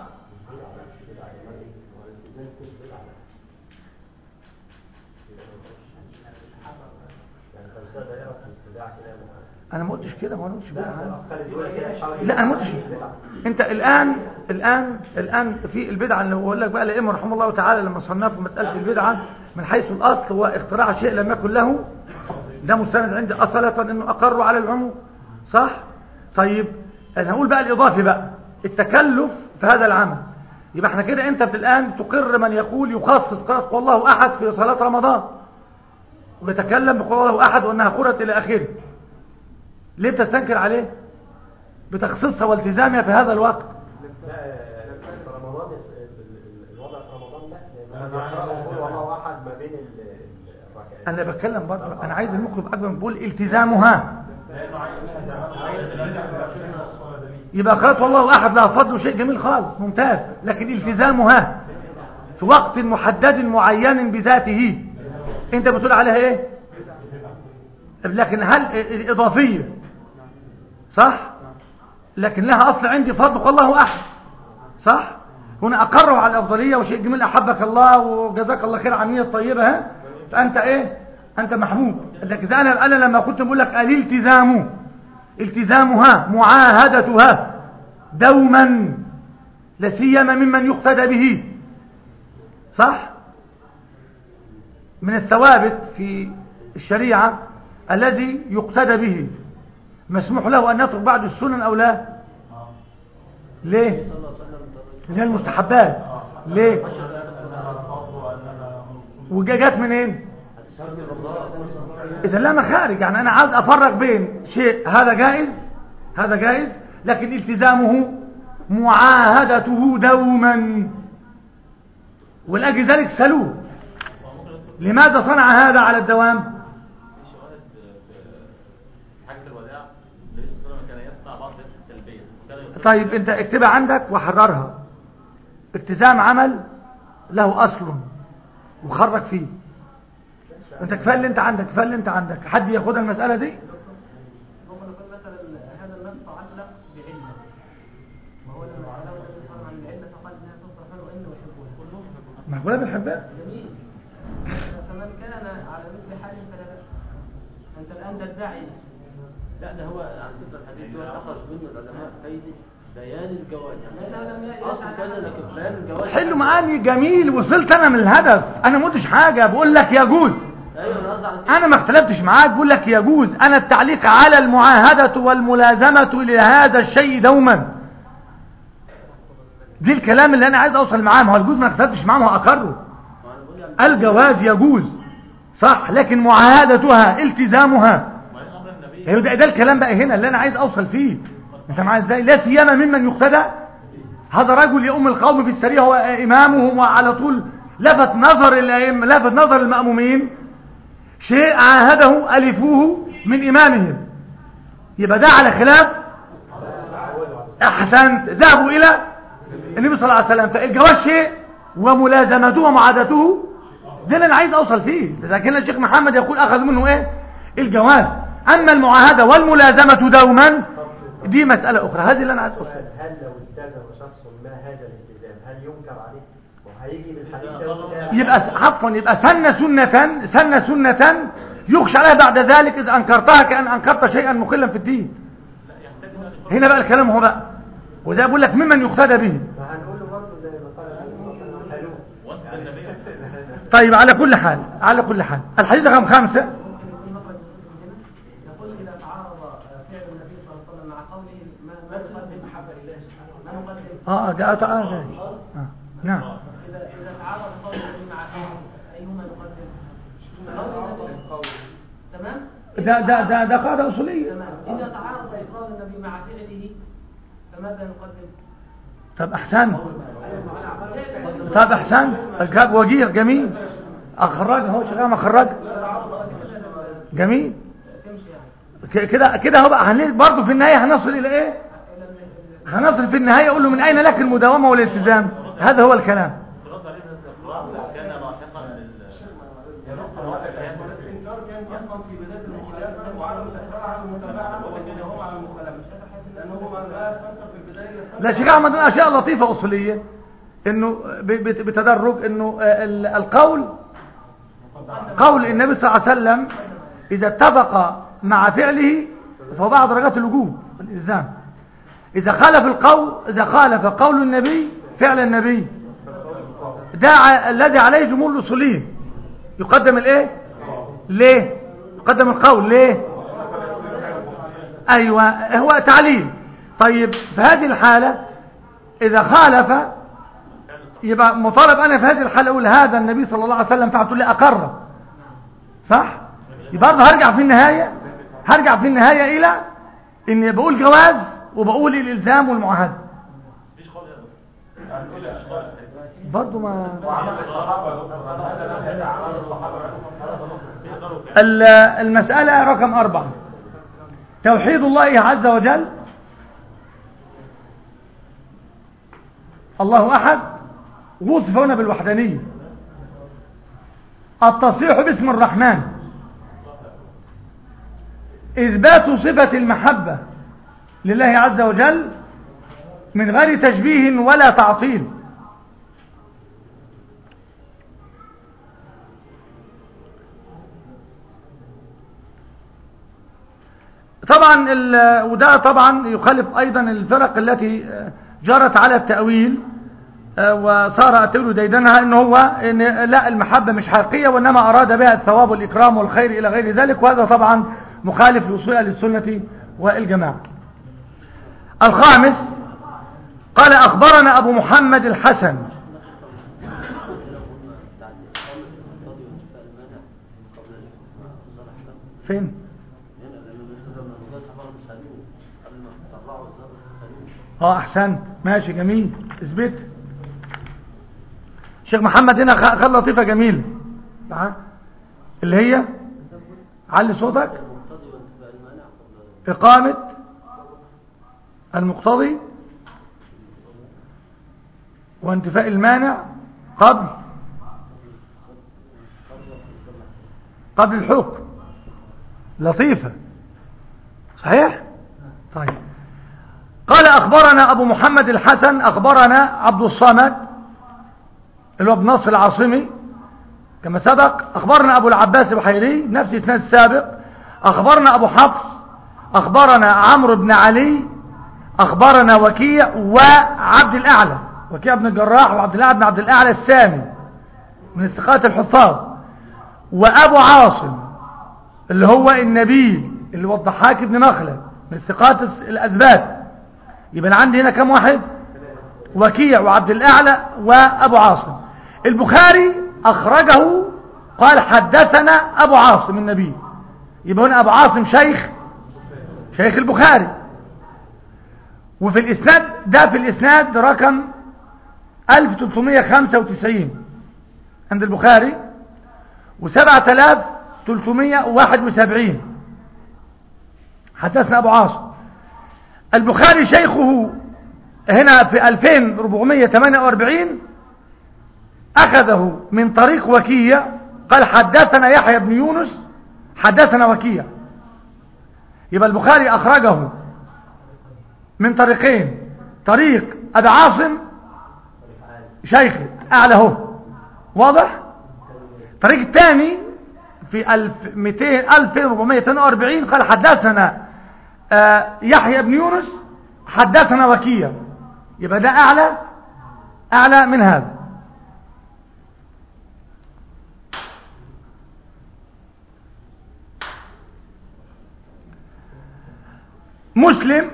يعني فلسفه دائره في الابتداع كده انا ما قلتش كده ما قلتش كده خالد يقول كده يحاول لا انا ما قلتش انت الان الان الان في البدعه اللي بقول لك بقى الائمه رحمه الله تعالى لما صنفوا مساله البدعه من حيث الاصل هو اختراع شيء لم يكن له ده مستند عندي اصاله انه اقروا على العموم صح طيب انا هقول بقى الاضافي بقى التكلف في هذا العمل يبقى احنا كده انت في الان تقر من يقول يخصص قراءه قول الله احد في صلاه رمضان ويتكلم بقول الله احد وانها قرات الى اخره ليه بتستنكر عليه بتخصيصها والتزامها في هذا الوقت لا في رمضان يس- ال- ال- الوضع في رمضان لا لأن هو يقرأ ويقول والله احد ما بين ال- ال- الركعتين انا بتكلم برضه انا عايز المخ يبقى اكبر بقول التزامها يبقى قالت والله احد لها فضل شيء جميل خالص ممتاز لكن التزامها في وقت محدد معين بذاته انت بتقول عليها ايه لكن هل الاضافيه صح لكن لها اصل عندي فضل قال الله احد صح هنا اقروا على الافضليه وشيء جميل احبك الله وجزاك الله خير عن النيه الطيبه ها فانت ايه انت محمود لكن إذا انا انا لما كنت بقول لك الالتزام التزامها معاهدتها دوما لسيما ممن يقتدى به صح من الثوابت في الشريعه الذي يقتدى به مسموح له ان يترك بعض السنن او لا ليه زي المستحبات ليه وجات منين اذا لا مخارج يعني انا عايز افرق بين شيء هذا جائز هذا جائز لكن التزامه معاهدته دوما ولاجل ذلك سلوه لماذا صنع هذا على الدوام في شواهد في حجة الوداع النبي صلى الله عليه وسلم كان يصنع بعض التلبية وكان يقول- طيب انت اكتبها عندك وحررها التزام عمل له اصل وخرج فيه انت كفايه اللي انت عندك كفايه اللي انت عندك حد ياخدها المساله دي ممكن نقول مثلا هذا النص تعلق بعلة ما هو لما سأله النبي صلى الله عليه وسلم عن العلة فقال انها تصرف له انه يحبها كلهم يحبها ما هو بنحبها جميل فمن كان على مثل حال فلا بأس أنت الآن تدعي لا ده هو على فكره الحديث ده اخرج منه العلماء فايده بيان الجواز اصل كذا لكن بيان الجواز حلو معاني جميل وصلت انا من الهدف انا ما قلتش حاجه بقول لك يجوز ايوه انا قصدي على كده انا ما اختلفتش معاك بقول لك يجوز انا التعليق على المعاهده والملازمه لهذا الشيء دوما دي الكلام اللي انا عايز اوصل معاه ما هو الجوز ما اختلفتش معاه ما هو اقره ما انا بقول يعني الجواز يجوز صح لكن معاهدتها التزامها وبعدين امر النبي هي ده, ده الكلام بقى هنا اللي انا عايز اوصل فيه انت معايا ازاي لا سيما ممن يقتدى هذا رجل يؤم القوم في السريه هو امامهم وعلى طول لفت نظر الائمه لفت نظر المامومين شيء عاهده الفوه من امامهم يبقى ده على خلاف احسنت ذهبوا الى النبي صلى الله عليه وسلم فالجواز شيء وملازمته ومعادته ده اللي انا عايز اوصل فيه لكن الشيخ محمد يقول اخذ منه ايه الجواز اما المعاهده والملازمه دوما دي مساله اخرى هذه اللي انا عايز اوصل هل لو التزم شخص ما هذا الالتزام هل ينكر عليه وهيجي من الحديث ده يبقى عفوا يبقى سن سنة سن سنة يخشى عليها بعد ذلك إذا أنكرتها كأن أنكرت شيئا مخلا في الدين هنا بقى الكلام هو بقى وزي بقول لك ممن يقتدى به ما هنقول له برضه زي ما قال النبي صلى الله عليه وسلم حلو وانت النبي طيب على كل حال على كل حال الحديث رقم خمسة ممكن يكون مخرج يوسف من هنا يقول اذا تعارض فعل النبي صلى الله عليه وسلم مع قوله ما ما نقدم محبه لله سبحانه ما نقدم اه ده آه آه آه. نعم اذا اذا تعارض قول النبي مع قوله ايهما نقدم قول النبي تمام ده ده ده ده قاعدة أصولية تمام اذا تعارض اقرار النبي مع فعله فماذا نقدم طب أحسن طب أحسن الجاب وجيه جميل أخرج هو شغال مخرج جميل تمشي يعني ك- كده كده هو بقى هن- برضه في النهاية هنصل إلى إيه هنصل في النهاية أقول له من أين لك المداومة والالتزام هذا هو الكلام رد عليه الاقرار كان لاحقا لل الانكار كان اصلا في بدايه المخالفه وعلى الاصرار على المتابعه ولكن هم على المخالفه لان هو ما لا يستنكر في البدايه لا شيخ احمد من اشياء لطيفه اصوليه انه ب- بت- بتدرج انه آه، ال- القول قول النبي صلى الله عليه وسلم اذا اتفق مع فعله فهو بعض درجات الوجوب الالزام اذا خالف القول اذا خالف قول النبي فعل النبي ده ع- الذي عليه جمهور الاصوليين يقدم الايه ليه يقدم القول ليه ايوه هو تعليل طيب في هذه الحالة اذا خالف يبقى مطالب انا في هذه الحالة اقول هذا النبي صلى الله عليه وسلم فعل تقول لي اقر صح يبقى برضه هرجع في النهاية هرجع في النهاية الى اني بقول جواز وبقول الالزام والمعاهدة مفيش قول يا دكتور مفيش قول برضه ما وعمل الصحابه يا دكتور هذا عمل الصحابه بيقدروا كده ال- المسألة رقم أربعة توحيد الله عز وجل الله أحد وصف هنا بالوحدانية التصريح باسم الرحمن إثبات صفة المحبة لله عز وجل من غير تشبيه ولا تعطيل طبعا ال- وده طبعا يخالف ايضا الفرق التي آه، جرت على التأويل آه، وصار التأويل ديدنها ان هو إن لا المحبة مش حقيقية وانما اراد بها الثواب والاكرام والخير الى غير ذلك وهذا طبعا مخالف لوصول اهل السنة والجماعة الخامس قال اخبرنا ابو محمد الحسن فين اه احسنت ماشي جميل اثبت شيخ محمد هنا خ- خد لطيفه جميله تعال. اللي هي علي صوتك اقامه المقتضي وانتفاء المانع قبل قبل الحكم لطيفة صحيح طيب قال أخبرنا أبو محمد الحسن أخبرنا عبد الصمد اللي هو ابن نصر العاصمي كما سبق أخبرنا أبو العباس البحيري نفس إسناد السابق أخبرنا أبو حفص أخبرنا عمرو بن علي أخبرنا وكيع وعبد الأعلى وكيع بن الجراح وعبد الأعلى بن عبد الأعلى السامي من الثقات الحفاظ وأبو عاصم اللي هو النبيل اللي هو الضحاك بن مخلد من الثقات الأثبات يبقى أنا عندي هنا كم واحد وكيع وعبد الأعلى وأبو عاصم البخاري أخرجه قال حدثنا أبو عاصم النبي يبقى هنا أبو عاصم شيخ شيخ البخاري وفي الإسناد ده في الإسناد رقم 1395 عند البخاري و7371 حدثنا أبو عاصم البخاري شيخه هنا في 2448 أخذه من طريق وكيع قال حدثنا يحيى بن يونس حدثنا وكيع يبقى البخاري أخرجه من طريقين طريق أبي عاصم شيخي أعلى هو واضح الطريق الثاني في 1200 1442 قال حدثنا آه يحيى بن يونس حدثنا وكيع يبقى ده أعلى أعلى من هذا مسلم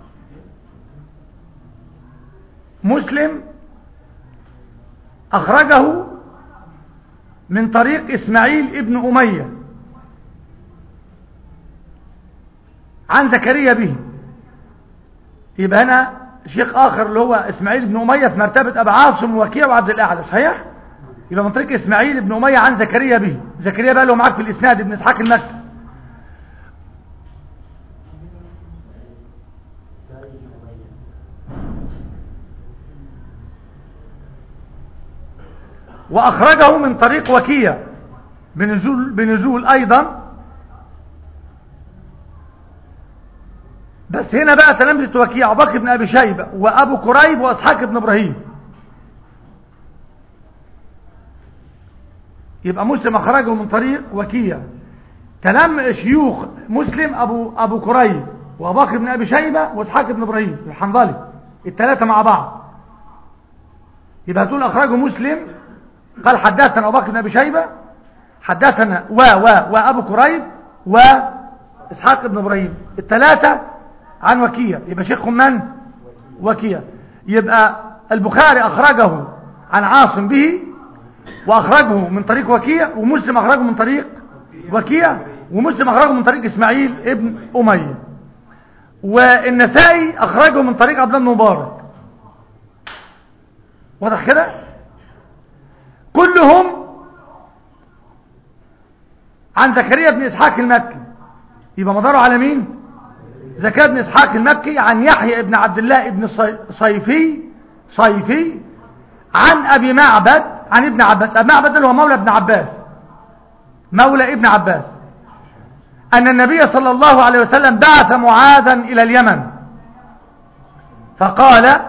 مسلم أخرجه من طريق إسماعيل ابن أمية عن زكريا به يبقى هنا شيخ آخر اللي هو إسماعيل بن أمية في مرتبة أبا عاصم وكيع وعبد الأعلى صحيح؟ يبقى من طريق إسماعيل بن أمية عن زكريا به زكريا بقى له معاك في الإسناد ابن إسحاق المكي وأخرجه من طريق وكيع بنزول, بنزول أيضا بس هنا بقى تلامذة وكيع بكر بن أبي شيبة وأبو كريب وأسحاق بن إبراهيم يبقى مسلم أخرجه من طريق وكيع كلام شيوخ مسلم أبو, أبو كريب وأبو بكر بن أبي شيبة وأسحاق بن إبراهيم الحنظلي الثلاثة مع بعض يبقى تقول أخرجه مسلم قال حدثنا أبو بكر بن أبي شيبة حدثنا و و وأبو كريب وإسحاق بن إبراهيم الثلاثة عن وكيع يبقى شيخهم من وكيع يبقى البخاري أخرجه عن عاصم به وأخرجه من طريق وكيع ومسلم أخرجه من طريق وكيع ومسلم أخرجه من طريق إسماعيل ابن أمية والنسائي أخرجه من طريق عبد الله بن مبارك واضح كده كلهم عن زكريا بن إسحاق المكي يبقى مداره على مين زكريا بن إسحاق المكي عن يحيى بن عبد الله بن صيفي صيفي عن أبي معبد عن ابن عباس أبي معبد اللي هو مولى ابن عباس مولى ابن عباس أن النبي صلى الله عليه وسلم بعث معاذا إلى اليمن فقال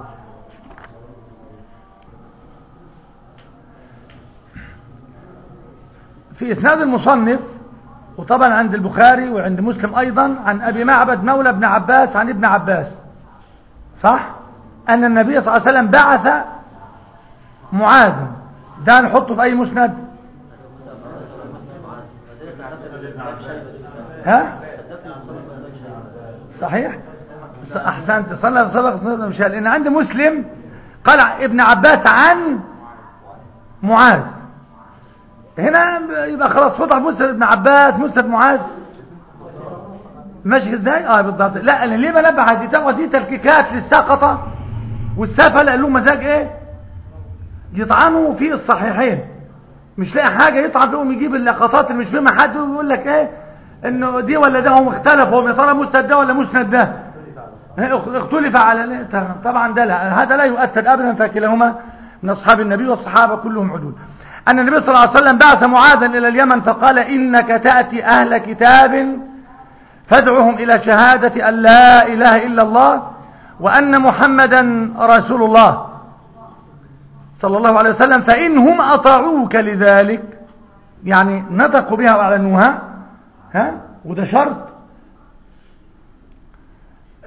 في إسناد المصنف وطبعا عند البخاري وعند مسلم أيضا عن أبي معبد مولى ابن عباس عن ابن عباس صح أن النبي صلى الله عليه وسلم بعث معاذا ده نحطه في أي مسند ها صحيح أحسنت صلى سبق مشال إن عند مسلم قال ابن عباس عن معاذ هنا يبقى خلاص فضح مسلم ابن عباس مسلم معاذ ماشي ازاي اه بالضبط لا انا ليه بنبه هذه تاخد دي تلكيكات للسقطه والسفله له مزاج ايه يطعنوا في الصحيحين مش لاقي حاجه يطعن فيهم يجيب اللقطات اللي مش فيها حد ويقول لك ايه انه دي ولا ده هم اختلفوا يا ترى مسند ده ولا مسند ده اختلف على طبعا ده لا هذا لا يؤثر ابدا فكلاهما من اصحاب النبي والصحابه كلهم عدول أن النبي صلى الله عليه وسلم بعث معاذا إلى اليمن فقال إنك تأتي أهل كتاب فادعهم إلى شهادة أن لا إله إلا الله وأن محمدا رسول الله صلى الله عليه وسلم فإنهم أطاعوك لذلك يعني نطقوا بها وأعلنوها ها وده شرط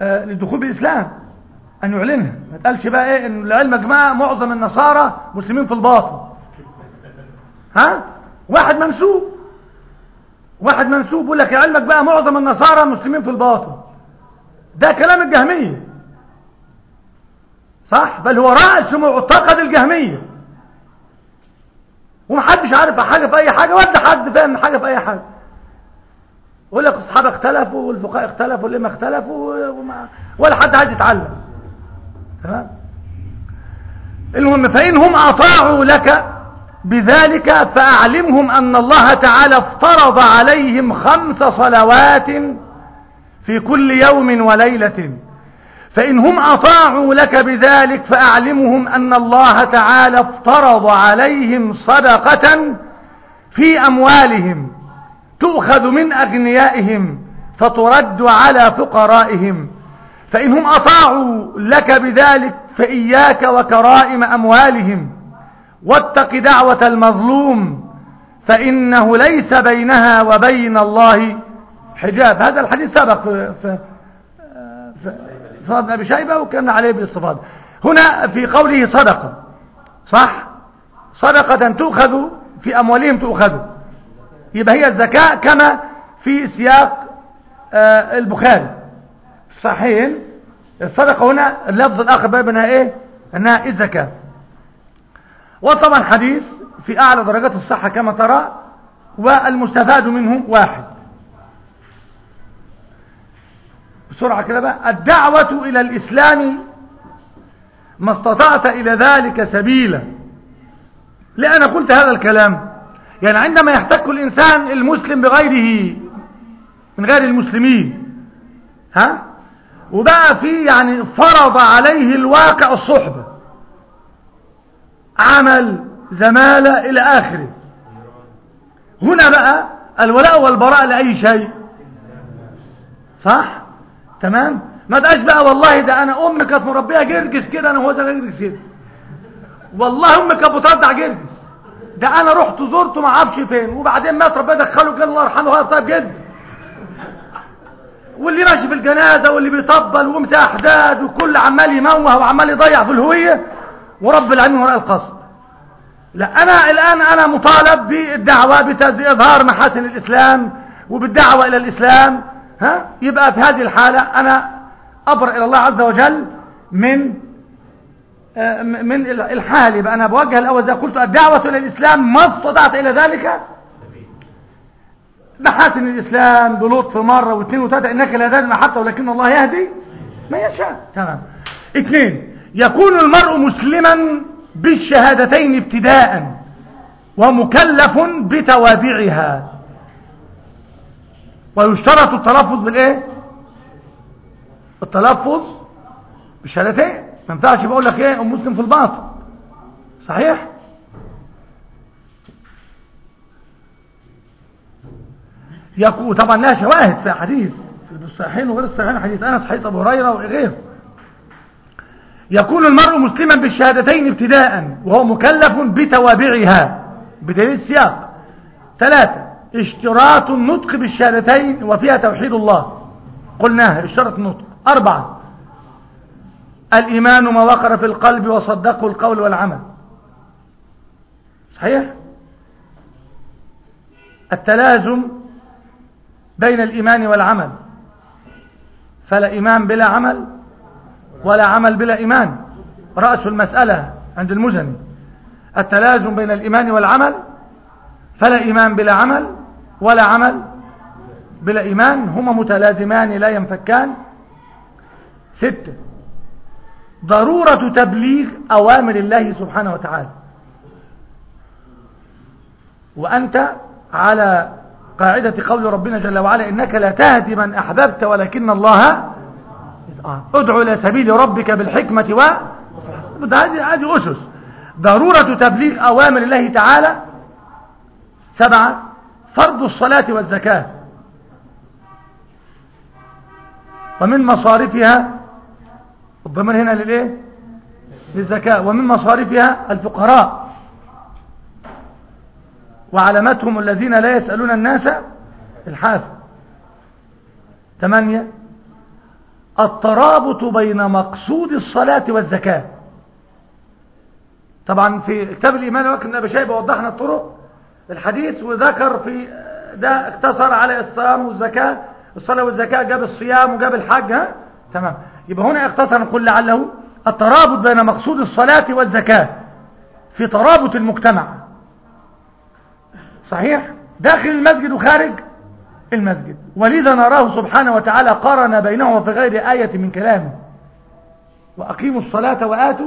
آه، للدخول بالإسلام أن يعلنها ما تقالش بقى إيه إن العلم يا جماعة معظم النصارى مسلمين في الباطن ها واحد منسوب واحد منسوب يقول لك علمك بقى معظم النصارى مسلمين في الباطن ده كلام الجهمية صح بل هو رأس معتقد الجهمية ومحدش عارف حاجة في أي حاجة ولا حد فاهم حاجة في أي حاجة يقول لك الصحابة اختلفوا والفقهاء اختلفوا واللي ما اختلفوا وما ولا حد عايز يتعلم تمام المهم فإنهم أطاعوا لك بذلك فأعلمهم أن الله تعالى افترض عليهم خمس صلوات في كل يوم وليلة فإن هم أطاعوا لك بذلك فأعلمهم أن الله تعالى افترض عليهم صدقة في أموالهم تؤخذ من أغنيائهم فترد على فقرائهم فإن هم أطاعوا لك بذلك فإياك وكرائم أموالهم واتق دعوة المظلوم فإنه ليس بينها وبين الله حجاب هذا الحديث سبق في, في, في, في ابن أبي شيبة وكان عليه بالاستفاضة هنا في قوله صدقة صح صدقة تؤخذ في أموالهم تؤخذ يبقى هي الزكاة كما في سياق آه البخاري صحيح الصدقة هنا اللفظ الآخر بقى منها إيه أنها الزكاة وطبعا حديث في أعلى درجات الصحة كما ترى والمستفاد منه واحد بسرعة كده بقى الدعوة إلى الإسلام ما استطعت إلى ذلك سبيلا لأنا قلت هذا الكلام يعني عندما يحتك الإنسان المسلم بغيره من غير المسلمين ها وبقى في يعني فرض عليه الواقع الصحبة عمل زمالة إلى آخره هنا بقى الولاء والبراء لأي شيء صح تمام ما تقاش بقى والله ده أنا أمي كانت مربية جرجس كده أنا هو ده جرجس كده والله أمي كانت بترضع جرجس ده أنا رحت زرته ما اعرفش فين وبعدين مات ربنا دخله كان الله يرحمه هو طيب جدا واللي ماشي في الجنازة واللي بيطبل ومسح أحداد وكل عمال يموه وعمال يضيع في الهوية ورب العالمين وراء القصد لا أنا الآن أنا مطالب بالدعوة بإظهار محاسن الإسلام وبالدعوة إلى الإسلام ها يبقى في هذه الحالة أنا أبرأ إلى الله عز وجل من من الحال يبقى أنا بوجه الأول زي قلت الدعوة إلى الإسلام ما استطعت إلى ذلك محاسن الإسلام بلطف مرة واثنين وثلاثة إنك لا تهدي حتى ولكن الله يهدي ما يشاء تمام اثنين يكون المرء مسلما بالشهادتين ابتداء ومكلف بتوابعها ويشترط التلفظ بالايه التلفظ بالشهادتين ما ينفعش بقول لك ايه مسلم في الباطن صحيح يكون طبعا لها شواهد في حديث في الصحيحين وغير الصحيحين حديث انس حديث ابو هريره وغيره يكون المرء مسلما بالشهادتين ابتداء وهو مكلف بتوابعها بدليل السياق ثلاثة اشتراط النطق بالشهادتين وفيها توحيد الله قلناها اشتراط النطق أربعة الإيمان ما وقر في القلب وصدقه القول والعمل صحيح التلازم بين الإيمان والعمل فلا إيمان بلا عمل ولا عمل بلا إيمان رأس المسألة عند المزني التلازم بين الإيمان والعمل فلا إيمان بلا عمل ولا عمل بلا إيمان هما متلازمان لا ينفكان ستة ضرورة تبليغ أوامر الله سبحانه وتعالى وأنت على قاعدة قول ربنا جل وعلا إنك لا تهدي من أحببت ولكن الله ادعو إلى سبيل ربك بالحكمة و هذه هذه أسس ضرورة تبليغ أوامر الله تعالى سبعة فرض الصلاة والزكاة ومن مصارفها الضمان هنا للإيه للزكاة ومن مصارفها الفقراء وعلامتهم الذين لا يسألون الناس الحافة ثمانية الترابط بين مقصود الصلاة والزكاة طبعا في كتاب الإيمان وكن أبي شيبة وضحنا الطرق الحديث وذكر في ده اقتصر على الصيام والزكاة الصلاة والزكاة جاب الصيام وجاب الحج ها تمام يبقى هنا اقتصر نقول لعله الترابط بين مقصود الصلاة والزكاة في ترابط المجتمع صحيح داخل المسجد وخارج المسجد ولذا نراه سبحانه وتعالى قارن بينهما في غير آية من كلامه وأقيموا الصلاة وآتوا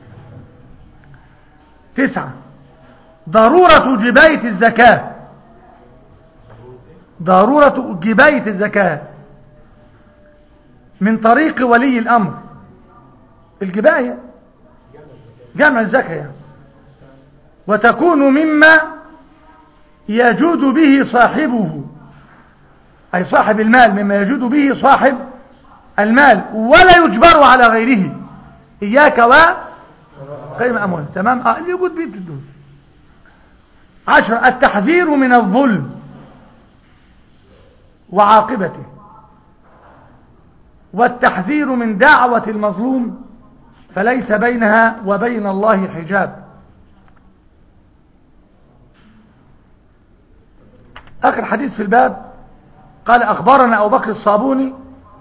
تسعة ضرورة جباية الزكاة ضرورة جباية الزكاة من طريق ولي الأمر الجباية جمع الزكاة يعني. وتكون مما يجود به صاحبه أي صاحب المال مما يجود به صاحب المال ولا يجبر على غيره إياك و قيمة أموال تمام آه اللي يجود به تدون عشر التحذير من الظلم وعاقبته والتحذير من دعوة المظلوم فليس بينها وبين الله حجاب آخر حديث في الباب قال أخبرنا أبو بكر الصابوني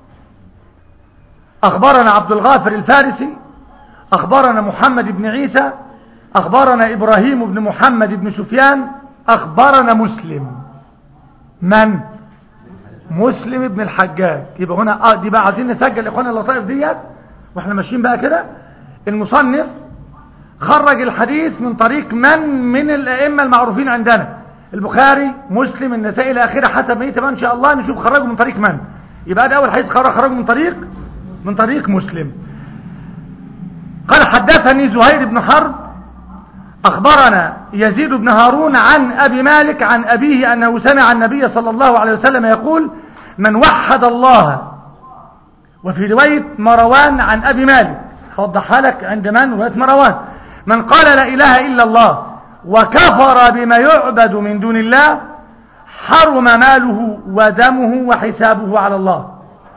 أخبرنا عبد الغافر الفارسي أخبرنا محمد بن عيسى أخبرنا إبراهيم بن محمد بن سفيان أخبرنا مسلم من؟ مسلم بن الحجاج يبقى هنا اه دي بقى عايزين نسجل اخوانا اللطائف ديت واحنا ماشيين بقى كده المصنف خرج الحديث من طريق من من الائمه المعروفين عندنا البخاري مسلم النسائي الى اخره حسب ما يتبقى ان شاء الله نشوف خرجه من طريق من يبقى ده اول حديث خرج خرج من طريق من طريق مسلم قال حدثني زهير بن حرب أخبرنا يزيد بن هارون عن أبي مالك عن أبيه أنه سمع النبي صلى الله عليه وسلم يقول من وحد الله وفي رواية مروان عن أبي مالك هوضحها لك عند من رواية مروان من قال لا إله إلا الله وكفر بما يعبد من دون الله حرم ماله ودمه وحسابه على الله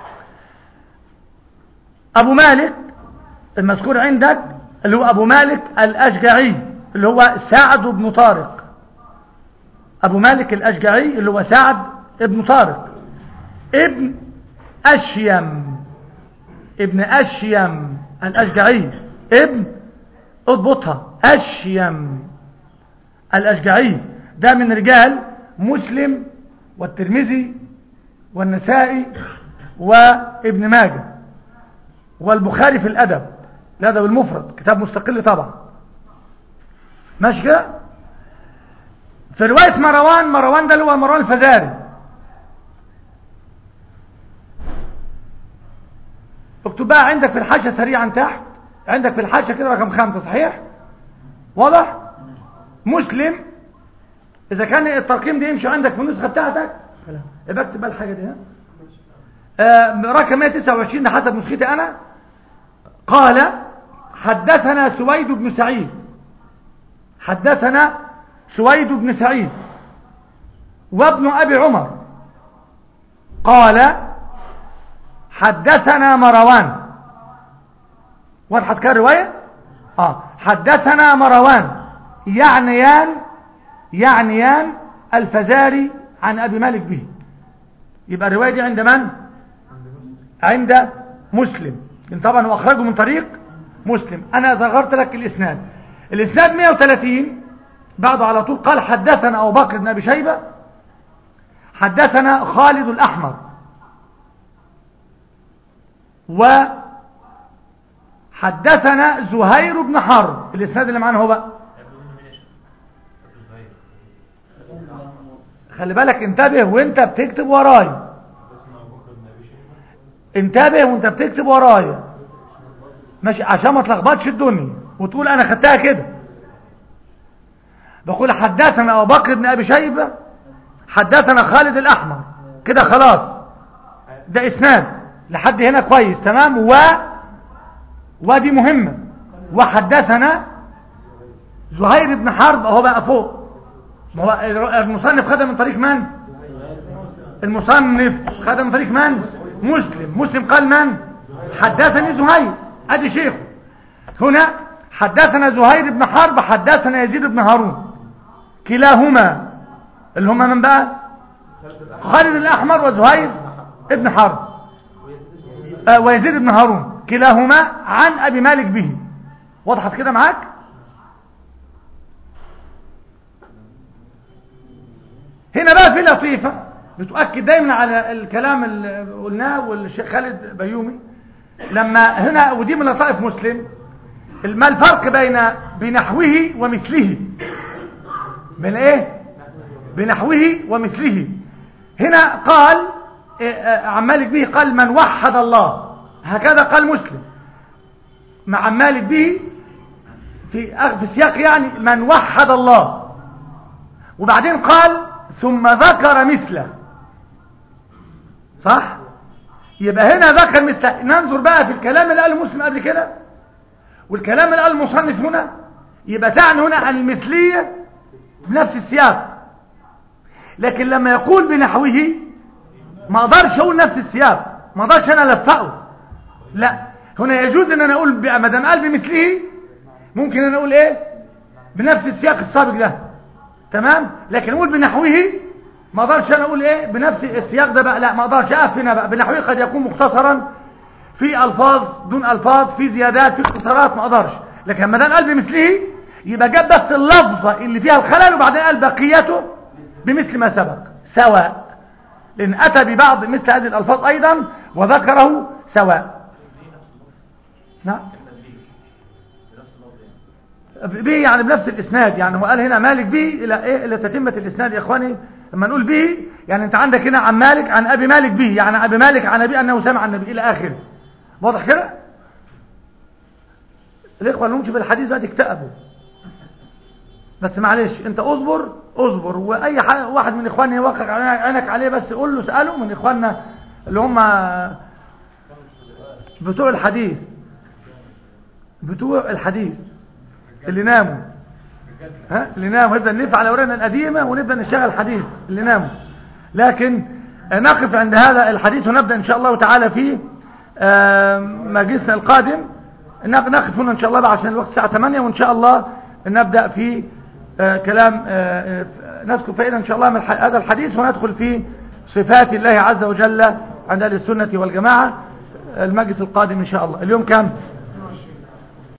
أبو مالك المذكور عندك اللي هو أبو مالك الأشجعي اللي هو سعد بن طارق أبو مالك الأشجعي اللي هو سعد بن طارق ابن أشيم ابن أشيم الأشجعي ابن اضبطها أشيم الأشجعي ده من رجال مسلم والترمذي والنسائي وابن ماجه والبخاري في الأدب الأدب المفرد كتاب مستقل طبعا ماشي كده في رواية مروان مروان ده اللي هو مروان الفزاري اكتب بقى عندك في الحاشية سريعا تحت عندك في الحاشية كده رقم خمسة صحيح واضح مسلم اذا كان الترقيم ده يمشي عندك في النسخة بتاعتك يبقى اكتب بقى الحاجة دي ها آه رقم 129 ده حسب نسختي انا قال حدثنا سويد بن سعيد حدثنا سويد بن سعيد وابن أبي عمر قال حدثنا مروان وضحت كده الرواية آه حدثنا مروان يعنيان يعنيان الفزاري عن أبي مالك به يبقى الرواية دي عند من عند مسلم طبعا هو أخرجه من طريق مسلم أنا ذكرت لك الإسناد الإسناد 130 بعده على طول قال حدثنا أبو بكر بن أبي شيبة حدثنا خالد الأحمر وحدثنا زهير بن حرب الإسناد اللي معانا هو بقى خلي بالك انتبه وانت بتكتب وراي انتبه وانت بتكتب ورايا ماشي عشان ما تلخبطش الدنيا وتقول انا خدتها كده بقول حدثنا ابو بكر بن ابي شيبه حدثنا خالد الاحمر كده خلاص ده اسناد لحد هنا كويس تمام و ودي مهمه وحدثنا زهير بن حرب اهو بقى فوق ما هو المصنف خدها من طريق من المصنف خدها من طريق من مسلم مسلم قال من حدثني زهير ادي شيخه هنا حدثنا زهير بن حرب حدثنا يزيد بن هارون كلاهما اللي هما من بقى خالد الاحمر وزهير ابن حرب آه ويزيد بن هارون كلاهما عن ابي مالك به وضحت كده معاك هنا بقى في لطيفة بتؤكد دايما على الكلام اللي قلناه والشيخ خالد بيومي لما هنا ودي من لطائف مسلم ما الفرق بين بنحوه ومثله من ايه بنحوه ومثله هنا قال عن مالك به قال من وحد الله هكذا قال مسلم مع مالك به في في سياق يعني من وحد الله وبعدين قال ثم ذكر مثله صح يبقى هنا ذكر مثله ننظر بقى في الكلام اللي قاله مسلم قبل كده والكلام اللي قاله المصنف هنا يبقى تعني هنا عن المثلية بنفس السياق لكن لما يقول بنحوه ما اقدرش اقول نفس السياق ما اقدرش انا الفقه لا هنا يجوز ان انا اقول ما دام قال بمثله ممكن انا اقول ايه بنفس السياق السابق ده تمام لكن اقول بنحوه ما اقدرش انا اقول ايه بنفس السياق ده بقى لا ما اقدرش اقف هنا بقى بنحوه قد يكون مختصرا في الفاظ دون الفاظ في زيادات في اختصارات ما اقدرش لكن ما دام قال بمثله يبقى جاب بس اللفظه اللي فيها الخلل وبعدين قال بقيته بمثل ما سبق سواء لان اتى ببعض مثل هذه الالفاظ ايضا وذكره سواء نعم به يعني بنفس الاسناد يعني هو قال هنا مالك به الى ايه الى تتمه الاسناد يا اخواني لما نقول به يعني انت عندك هنا عن مالك عن ابي مالك به يعني ابي مالك عن ابي انه سمع النبي الى اخره واضح كده الاخوه اللي في الحديث ده اكتئبوا بس معلش انت اصبر اصبر واي واحد من اخواننا يوقع عينك عليه بس قول له اساله من اخواننا اللي هم بتوع الحديث بتوع الحديث اللي ناموا ها اللي ناموا نبدا نلف على اوراقنا القديمه ونبدا نشتغل حديث اللي ناموا لكن نقف عند هذا الحديث ونبدا ان شاء الله تعالى في مجلسنا القادم نقف هنا ان شاء الله بقى عشان الوقت الساعه 8 وان شاء الله نبدا في كلام نذكر فائده ان شاء الله من هذا الحديث وندخل في صفات الله عز وجل عند اهل السنه والجماعه المجلس القادم ان شاء الله اليوم كم